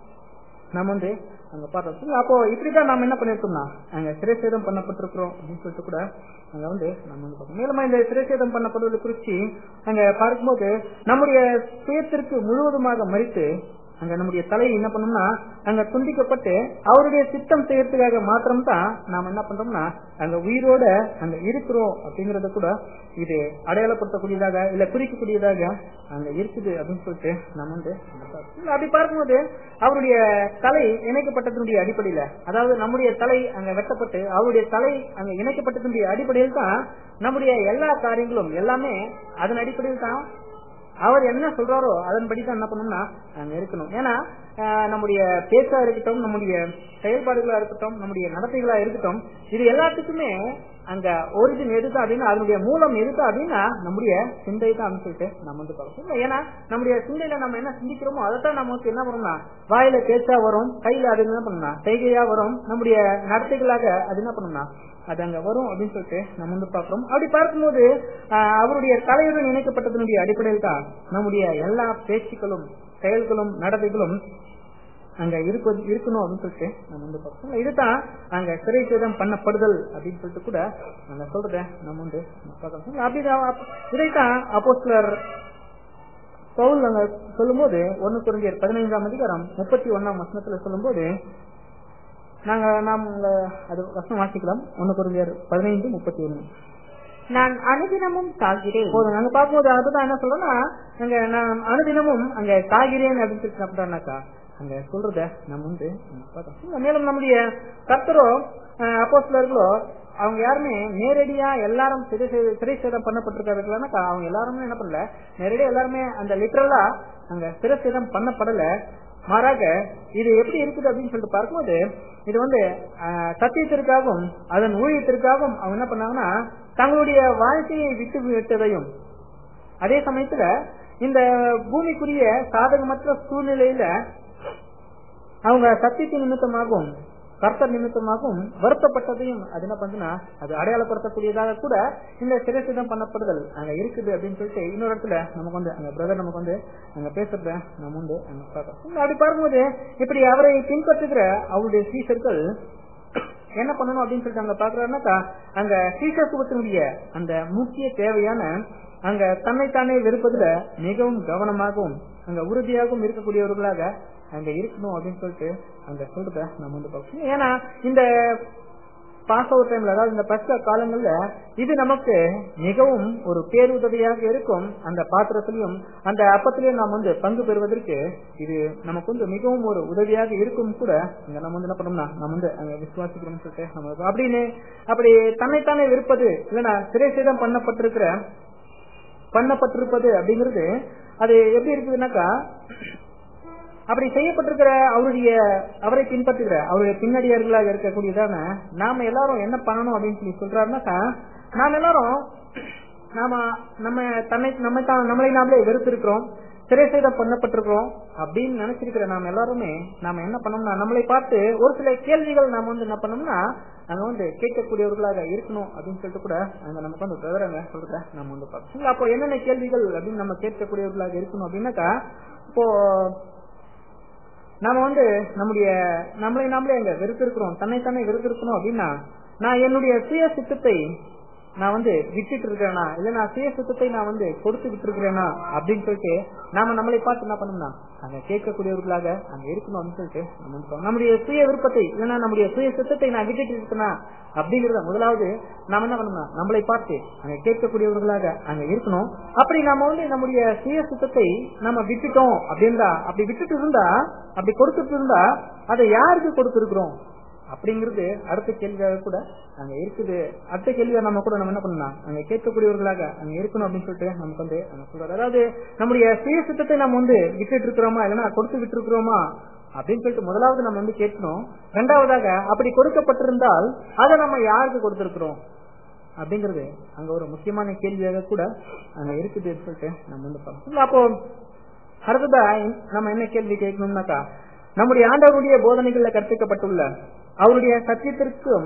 நம்ம வந்து அங்க பார்த்தோம் அப்போ இப்படிதான் நாம என்ன பண்ணிருக்கோம்னா அங்க சிறைசேதம் பண்ணப்பட்டிருக்கிறோம் அப்படின்னு சொல்லிட்டு கூட அங்க வந்து நம்ம வந்து பார்க்கணும் மேலும் இந்த சிறைசேதம் பண்ணப்படுவது குறித்து அங்க பார்க்கும்போது நம்முடைய சுயத்திற்கு முழுவதுமாக மறித்து அங்க நம்முடைய தலையை என்ன பண்ணோம்னா அங்க துண்டிக்கப்பட்டு அவருடைய சித்தம் செய்யறதுக்காக மாத்திரம் தான் நாம என்ன பண்றோம்னா அங்க உயிரோட அங்க இருக்கிறோம் அப்படிங்கறத கூட இது அடையாளப்படுத்தக்கூடியதாக இல்ல குறிக்கக்கூடியதாக அங்க இருக்குது அப்படின்னு சொல்லிட்டு நம்ம வந்து அப்படி பார்க்கும்போது அவருடைய தலை இணைக்கப்பட்டதனுடைய அடிப்படையில அதாவது நம்முடைய தலை அங்க வெட்டப்பட்டு அவருடைய தலை அங்க இணைக்கப்பட்டதனுடைய அடிப்படையில் தான் நம்முடைய எல்லா காரியங்களும் எல்லாமே அதன் அடிப்படையில் தான் அவர் என்ன சொல்றாரோ அதன்படி தான் என்ன பண்ணணும்னா அங்க இருக்கணும் ஏன்னா நம்முடைய பேச்சா இருக்கட்டும் நம்முடைய செயல்பாடுகளா இருக்கட்டும் நம்முடைய நடத்தைகளா இருக்கட்டும் இது எல்லாத்துக்குமே அங்க ஒரிஜின் எதுக்கு அப்படின்னா அதனுடைய மூலம் எதுக்கு அப்படின்னா நம்முடைய சிந்தை தான் சொல்லிட்டு நம்ம வந்து பார்க்கணும் ஏன்னா நம்முடைய சிந்தையில நம்ம என்ன சிந்திக்கிறோமோ அதைத்தான் நமக்கு என்ன பண்ணணும்னா வாயில பேச்சா வரும் கையில அது என்ன பண்ணணும் செய்கையா வரும் நம்முடைய நடத்தைகளாக அது என்ன பண்ணணும்னா அது அங்க வரும் அப்படின்னு சொல்லிட்டு நம்ம வந்து பாக்குறோம் அப்படி பார்க்கும்போது அவருடைய தலையுடன் இணைக்கப்பட்டதனுடைய அடிப்படையில் தான் நம்முடைய எல்லா பேச்சுக்களும் செயல்களும் நடத்தைகளும் அங்க இருப்பது இருக்கணும் அப்படின்னு சொல்லிட்டு நம்ம வந்து பார்க்கணும் இதுதான் அங்க சிறை சேதம் பண்ணப்படுதல் அப்படின்னு சொல்லிட்டு கூட அங்க சொல்றத நம்ம வந்து பார்க்கணும் அப்படிதான் இதைத்தான் அப்போ சிலர் பவுல் அங்க சொல்லும் போது ஒன்னு குறைஞ்சர் பதினைந்தாம் அதிகாரம் முப்பத்தி ஒன்னாம் வசனத்துல சொல்லும் போது நாங்க நாம் அது வசனம் வாசிக்கலாம் ஒன்னு குறைஞ்சர் பதினைந்து முப்பத்தி ஒன்னு நான் அனுதினமும் சாகிறேன் போதும் நாங்க பார்க்கும்போது அதுதான் என்ன சொல்றோம்னா அங்க நான் அனுதினமும் அங்க சாகிறேன் அப்படின்னு சொல்லி சாப்பிட்டானாக்கா அங்க சொல்றத நம்ம வந்து பார்த்தோம் மேலும் நம்முடைய கர்த்தரோ அப்போ சிலர்களோ அவங்க யாருமே நேரடியா எல்லாரும் சிறை சிறை சேதம் பண்ணப்பட்டிருக்காருக்கா அவங்க எல்லாருமே என்ன பண்ணல நேரடியா எல்லாருமே அந்த லிட்டரலா அங்க சிறை சேதம் பண்ணப்படல மாறாக இது எப்படி இருக்குது அப்படின்னு சொல்லிட்டு பார்க்கும்போது இது வந்து சத்தியத்திற்காகவும் அதன் ஊழியத்திற்காகவும் அவங்க என்ன பண்ணாங்கன்னா தங்களுடைய வாழ்க்கையை விட்டு விட்டதையும் அதே சமயத்துல இந்த பூமிக்குரிய சாதகமற்ற சூழ்நிலையில அவங்க சத்தியத்தின் நிமித்தமாகவும் கர்த்தர் நிமித்தமாகவும் வருத்தப்பட்டதையும் அது என்ன பண்ணுன்னா அது அடையாளப்படுத்தக்கூடியதாக கூட இந்த சிறைசிதம் பண்ணப்படுதல் அங்க இருக்குது அப்படின்னு சொல்லிட்டு இன்னொரு இடத்துல நமக்கு வந்து அங்க பிரதர் நமக்கு வந்து அங்க பேசுறத நம்ம வந்து அங்க பார்க்கறோம் அப்படி பார்க்கும்போது இப்படி அவரை பின்பற்றுகிற அவருடைய சீசர்கள் என்ன பண்ணணும் அப்படின்னு சொல்லிட்டு அங்க பாக்குறாருனாக்கா அங்க சீசத்துவத்தினுடைய அந்த முக்கிய தேவையான அங்க தன்னைத்தானே வெறுப்பதுல மிகவும் கவனமாகவும் அங்க உறுதியாகவும் இருக்கக்கூடியவர்களாக அங்க இருக்கணும் அப்படின்னு சொல்லிட்டு அங்க சொல்றத நம்ம வந்து பார்க்கணும் ஏன்னா இந்த பாஸ் அவுட் டைம்ல அதாவது இந்த பஸ்க காலங்கள்ல இது நமக்கு மிகவும் ஒரு பேருதவியாக இருக்கும் அந்த பாத்திரத்திலையும் அந்த அப்பத்திலையும் நாம் வந்து பங்கு பெறுவதற்கு இது நமக்கு வந்து மிகவும் ஒரு உதவியாக இருக்கும் கூட இங்க நம்ம வந்து என்ன பண்ணோம்னா நம்ம வந்து அங்க விசுவாசிக்கிறோம் சொல்லிட்டு நம்ம அப்படின்னு அப்படி தன்னைத்தானே விருப்பது இல்லைன்னா சிறை சேதம் பண்ணப்பட்டிருக்கிற பண்ணப்பட்டிருப்பது அப்படிங்கிறது அது எப்படி இருக்குதுன்னாக்கா அப்படி செய்யப்பட்டிருக்கிற அவருடைய அவரை பின்பற்றுகிற அவருடைய பின்னடியார்களாக இருக்கக்கூடியதான நாம எல்லாரும் என்ன பண்ணணும் அப்படின்னு சொல்லி சொல்றாருனாக்கா நாம எல்லாரும் நாம நம்ம தன்னை நம்ம தான் நம்மளை நாமளே வெறுத்திருக்கிறோம் சிறை சேதம் பண்ணப்பட்டிருக்கிறோம் அப்படின்னு நினைச்சிருக்கிற நாம எல்லாருமே நாம என்ன பண்ணோம்னா நம்மளை பார்த்து ஒரு சில கேள்விகள் நாம வந்து என்ன பண்ணோம்னா அங்க வந்து கேட்கக்கூடியவர்களாக இருக்கணும் அப்படின்னு சொல்லிட்டு கூட அங்க நமக்கு வந்து விவரங்க சொல்ற நம்ம வந்து பார்க்கணும் அப்போ என்னென்ன கேள்விகள் அப்படின்னு நம்ம கேட்கக்கூடியவர்களாக இருக்கணும் அப்படின்னாக்கா இப்போ நாம வந்து நம்முடைய நம்மளை நாமளே அங்க வெறுத்திருக்கிறோம் தன்னைத்தானே வெறுத்திருக்கணும் அப்படின்னா நான் என்னுடைய சுய சித்தத்தை நான் வந்து விட்டுட்டு இருக்கிறேனா இல்ல நான் சுய சுத்தத்தை நான் வந்து கொடுத்து விட்டு அப்படின்னு சொல்லிட்டு நாம நம்மளை பார்த்து என்ன பண்ணணும்னா அங்க கேட்கக்கூடியவர்களாக அங்க இருக்கணும் அப்படின்னு சொல்லிட்டு நம்ம வந்து சொல்றோம். நம்முடைய சுய விருப்பத்தை இல்லைன்னா நம்முடைய சுய சுத்தத்தை நான் விட்டுட்டு இருக்கேனா அப்படிங்கறத முதலாவது நாம என்ன பண்ணணும்னா நம்மளை பார்த்து அங்க கேட்கக்கூடியவர்களாக அங்க இருக்கணும் அப்படி நாம வந்து நம்முடைய சுய சுத்தத்தை நம்ம விட்டுட்டோம் அப்படின்றா அப்படி விட்டுட்டு இருந்தா அப்படி கொடுத்துட்டு இருந்தா அதை யாருக்கு கொடுத்திருக்கிறோம் அப்படிங்கிறது அடுத்த கேள்வியாக கூட அங்க இருக்குது அடுத்த கேள்வியா நம்ம கூட நம்ம என்ன பண்ணலாம் அங்க கேட்கக்கூடியவர்களாக அங்க இருக்கணும் அப்படின்னு சொல்லிட்டு நமக்கு வந்து அங்க சொல்றாரு அதாவது நம்முடைய சுய சித்தத்தை நம்ம வந்து விட்டுட்டு இருக்கிறோமா இல்லைன்னா கொடுத்து விட்டு இருக்கிறோமா அப்படின்னு சொல்லிட்டு முதலாவது நம்ம வந்து கேட்கணும் ரெண்டாவதாக அப்படி கொடுக்கப்பட்டிருந்தால் அதை நம்ம யாருக்கு கொடுத்திருக்கிறோம் அப்படிங்கிறது அங்க ஒரு முக்கியமான கேள்வியாக கூட அங்க இருக்குதுன்னு சொல்லிட்டு நம்ம வந்து பார்க்கணும் அப்போ அடுத்ததா நம்ம என்ன கேள்வி கேட்கணும்னாக்கா நம்முடைய ஆண்டவருடைய போதனைகள்ல கற்பிக்கப்பட்டுள்ள அவருடைய சத்தியத்திற்கும்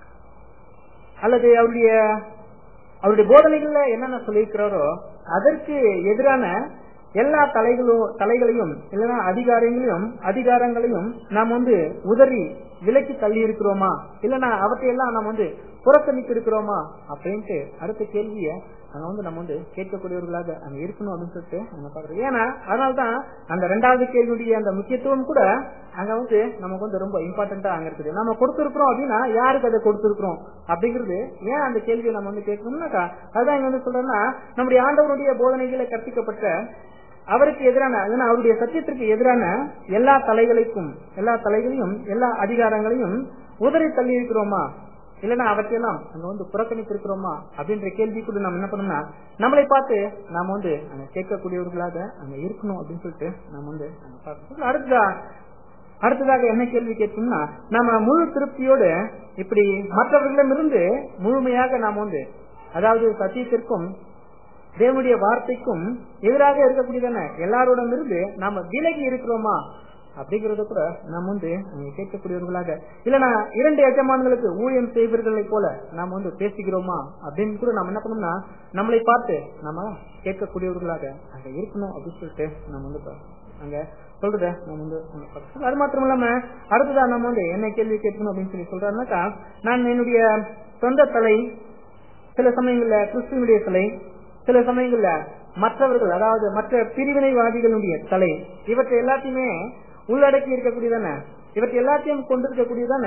அல்லது அவருடைய அவருடைய போதனைகள்ல என்னென்ன சொல்லியிருக்கிறாரோ அதற்கு எதிரான எல்லா தலைகளும் தலைகளையும் இல்லைன்னா அதிகாரங்களையும் அதிகாரங்களையும் நாம் வந்து உதறி விலக்கி தள்ளி இருக்கிறோமா இல்லைன்னா அவற்றையெல்லாம் நாம் வந்து புறக்கணித்து இருக்கிறோமா அப்படின்ட்டு அடுத்த கேள்விய அங்க வந்து நம்ம வந்து கேட்கக்கூடியவர்களாக அங்க இருக்கணும் அப்படின்னு சொல்லிட்டு நம்ம பாக்குறோம் ஏன்னா அதனால்தான் அந்த ரெண்டாவது கேள்வியுடைய அந்த முக்கியத்துவம் கூட அங்க வந்து நமக்கு வந்து ரொம்ப இம்பார்ட்டன்டா அங்க இருக்குது நம்ம கொடுத்திருக்கிறோம் அப்படின்னா யாருக்கு அதை கொடுத்திருக்கிறோம் அப்படிங்கிறது ஏன் அந்த கேள்வியை நம்ம வந்து கேட்கணும்னாக்கா அதான் இங்க வந்து சொல்றோம்னா நம்முடைய ஆண்டவருடைய போதனைகளை கற்பிக்கப்பட்ட அவருக்கு எதிரான இல்லைன்னா அவருடைய சத்தியத்திற்கு எதிரான எல்லா தலைகளுக்கும் எல்லா தலைகளையும் எல்லா அதிகாரங்களையும் உதறி தள்ளி இருக்கிறோமா இல்லைன்னா அவற்றையெல்லாம் அங்க வந்து புறக்கணித்து இருக்கிறோமா அப்படின்ற கேள்வி கூட நம்ம என்ன பண்ணோம்னா நம்மளை பார்த்து நாம வந்து அங்க கேட்கக்கூடியவர்களாக அங்க இருக்கணும் அப்படின்னு சொல்லிட்டு நம்ம வந்து அங்க பார்க்கணும் அடுத்ததா அடுத்ததாக என்ன கேள்வி கேட்கணும்னா நம்ம முழு திருப்தியோடு இப்படி மற்றவர்களிடமிருந்து முழுமையாக நாம் வந்து அதாவது சத்தியத்திற்கும் தேவனுடைய வார்த்தைக்கும் எதிராக இருக்கக்கூடியதான எல்லாரோடும் இருந்து நாம விலகி இருக்கிறோமா அப்படிங்கறத கூட நாம் வந்து அங்க கேட்கக்கூடியவர்களாக இல்லனா இரண்டு எஜமான்களுக்கு ஊழியம் செய்வர்களை போல நாம வந்து பேசுகிறோமா அப்படின்னு கூட நம்ம என்ன பண்ணோம்னா நம்மளை பார்த்து நம்ம கேட்கக்கூடியவர்களாக அங்க இருக்கணும் அப்படின்னு சொல்லிட்டு நம்ம வந்து பா- அங்க சொல்றத நம்ம வந்து அங்க பார்க்கணும். அது மாத்திரம் இல்லாம அடுத்ததா நம்ம வந்து என்ன கேள்வி கேட்கணும் அப்படின்னு சொல்லி சொல்றாருனாக்கா நான் என்னுடைய சொந்த தலை சில சமயங்கள்ல கிறிஸ்துவனுடைய தலை சில சமயங்கள்ல மற்றவர்கள் அதாவது மற்ற பிரிவினைவாதிகளுடைய தலை இவற்றை எல்லாத்தையுமே உள்ளடக்கி இருக்கக்கூடியதானே இவற்றை எல்லாத்தையும் கொண்டிருக்கக்கூடியதான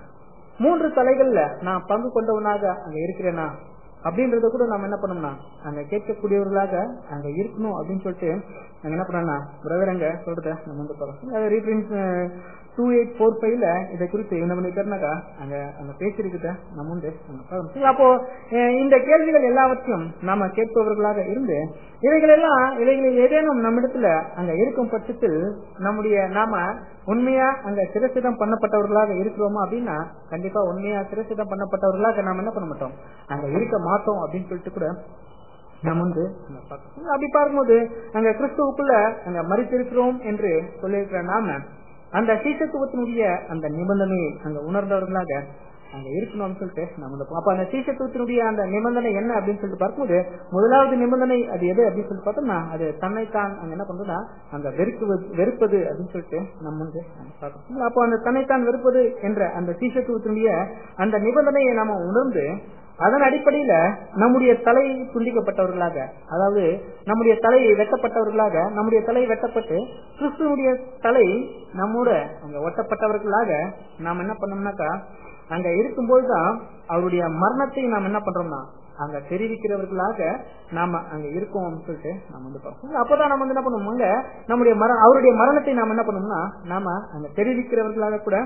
மூன்று தலைகள்ல நான் பங்கு கொண்டவனாக அங்க இருக்கிறேனா அப்படின்றத கூட நம்ம என்ன பண்ணோம்னா அங்க கேட்கக்கூடியவர்களாக அங்க இருக்கணும் அப்படின்னு சொல்லிட்டு நாங்க என்ன பண்ணோம்னா பிரதரங்க சொல்றத நம்ம வந்து பார்க்கணும் ரீப்ரின்ஸ் டூ எயிட் ஃபோர் ஃபைவ்ல இதை குறித்து என்ன பண்ணிருக்காருனாக்கா அங்க அங்க பேசியிருக்குத நம்ம வந்து அங்க பார்க்கணும். சரி, அப்போ அஹ், இந்த கேள்விகள் எல்லாவற்றையும் நாம கேட்பவர்களாக இருந்து இவைகள் எல்லாம் இவைகளில் ஏதேனும் நம்மிடத்துல அங்க இருக்கும் பட்சத்தில் நம்முடைய நாம உண்மையா அங்க சிரசிதம் பண்ணப்பட்டவர்களாக இருக்கிறோமா அப்படின்னா கண்டிப்பா உண்மையா சிரசிதம் பண்ணப்பட்டவர்களாக நாம என்ன பண்ண மாட்டோம் அங்க இருக்க மாட்டோம் அப்படின்னு சொல்லிட்டு கூட நம்ம வந்து அங்க பார்க்கணும். அப்படி பார்க்கும்போது அங்க கிறிஸ்துவுக்குள்ள அங்க மறித்திருக்கிறோம் என்று சொல்லியிருக்கிற நாம அந்த சீசத்துவத்தினுடைய அந்த நிபந்தனையை அங்க உணர்ந்தவர்களாக அங்க இருக்கணும்னு சொல்லிட்டு நம்ம வந்து அப்ப அந்த சீசத்துவத்தினுடைய அந்த நிபந்தனை என்ன அப்படின்னு சொல்லிட்டு பார்க்கும்போது முதலாவது நிபந்தனை அது எது அப்படின்னு சொல்லிட்டு பார்த்தோம்னா அது தன்னைத்தான் அங்க என்ன பண்றதுன்னா அந்த வெறுக்குவது வெறுப்பது அப்படின்னு சொல்லிட்டு நம்ம வந்து அங்க பார்க்கணும் அப்போ அந்த தன்னைத்தான் வெறுப்பது என்ற அந்த சீசத்துவத்தினுடைய அந்த நிபந்தனையை நாம உணர்ந்து அதன் அடிப்படையில நம்முடைய தலை துண்டிக்கப்பட்டவர்களாக அதாவது நம்முடைய தலை வெட்டப்பட்டவர்களாக நம்முடைய தலை வெட்டப்பட்டு கிறிஸ்துவனுடைய தலை நம்மோட அங்க ஒட்டப்பட்டவர்களாக நாம் என்ன பண்ணோம்னாக்கா அங்க இருக்கும்போதுதான் அவருடைய மரணத்தை நாம் என்ன பண்றோம்னா அங்க தெரிவிக்கிறவர்களாக நாம அங்க இருக்கோம் சொல்லிட்டு நம்ம வந்து பார்ப்போம் அப்பதான் நம்ம வந்து என்ன பண்ணுவோம் அங்க நம்முடைய மர அவருடைய மரணத்தை நாம என்ன பண்ணோம்னா நாம அங்க தெரிவிக்கிறவர்களாக கூட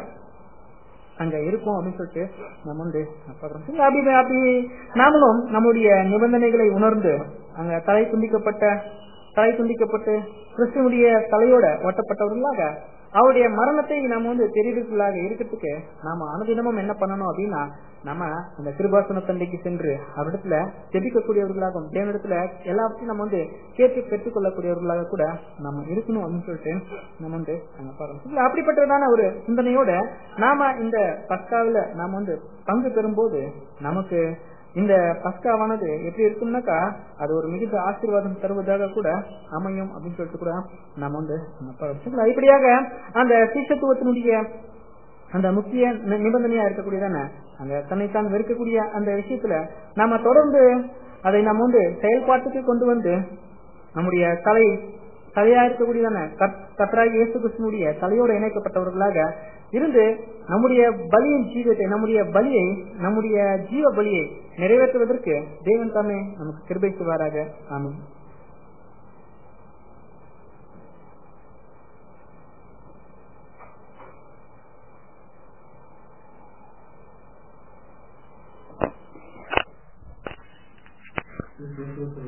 அங்க இருக்கும் அப்படின்னு சொல்லிட்டு நம்ம வந்து பாக்குறோம் சரி, அப்படி அப்படி நாமளும் நம்முடைய நிபந்தனைகளை உணர்ந்து அங்க தலை துண்டிக்கப்பட்ட தலை துண்டிக்கப்பட்டு கிறிஸ்துவனுடைய தலையோட ஒட்டப்பட்டவர்களாக அவருடைய மரணத்தை நம்ம வந்து தெரிவிக்கலாக இருக்கிறதுக்கு நாம அனுதினமும் என்ன பண்ணணும் அப்படின்னா நம்ம அந்த கிருபாசன தண்டைக்கு சென்று அவரிடத்துல ஜெபிக்கக்கூடியவர்களாகவும் தேவனிடத்துல எல்லாத்தையும் நம்ம வந்து கேட்டு பெற்றுக்கொள்ளக்கூடியவர்களாக கூட நம்ம இருக்கணும் அப்படின்னு சொல்லிட்டு நம்ம வந்து அங்க பார்க்கணும் இல்ல, அப்படிப்பட்டதான ஒரு சிந்தனையோட நாம இந்த பஸ்காவில நாம வந்து பங்கு பெறும்போது நமக்கு இந்த பஸ்காவானது எப்படி இருக்கும்னாக்கா அது ஒரு மிகுந்த ஆசீர்வாதம் தருவதாக கூட அமையும் அப்படின்னு சொல்லிட்டு கூட நம்ம வந்து நம்ம பார்க்கணும். இப்படியாக அந்த சீஷத்துவத்தினுடைய அந்த முக்கிய நி- நிபந்தனையா இருக்கக்கூடியதான அந்த தன்னைத்தான் வெறுக்கக்கூடிய அந்த விஷயத்துல நாம தொடர்ந்து அதை நம்ம வந்து செயல்பாட்டுக்கு கொண்டு வந்து நம்முடைய தலை தலையா இருக்கக்கூடியதான கத்தராகி இயேசு கிறிஸ்துனுடைய தலையோட இணைக்கப்பட்டவர்களாக இருந்து நம்முடைய பலியின் ஜீவத்தை நம்முடைய பலியை நம்முடைய ஜீவ பலியை நிறைவேற்றுவதற்கு தேவன் தாமே நமக்கு கிருபை செய்வாராக ஆமென்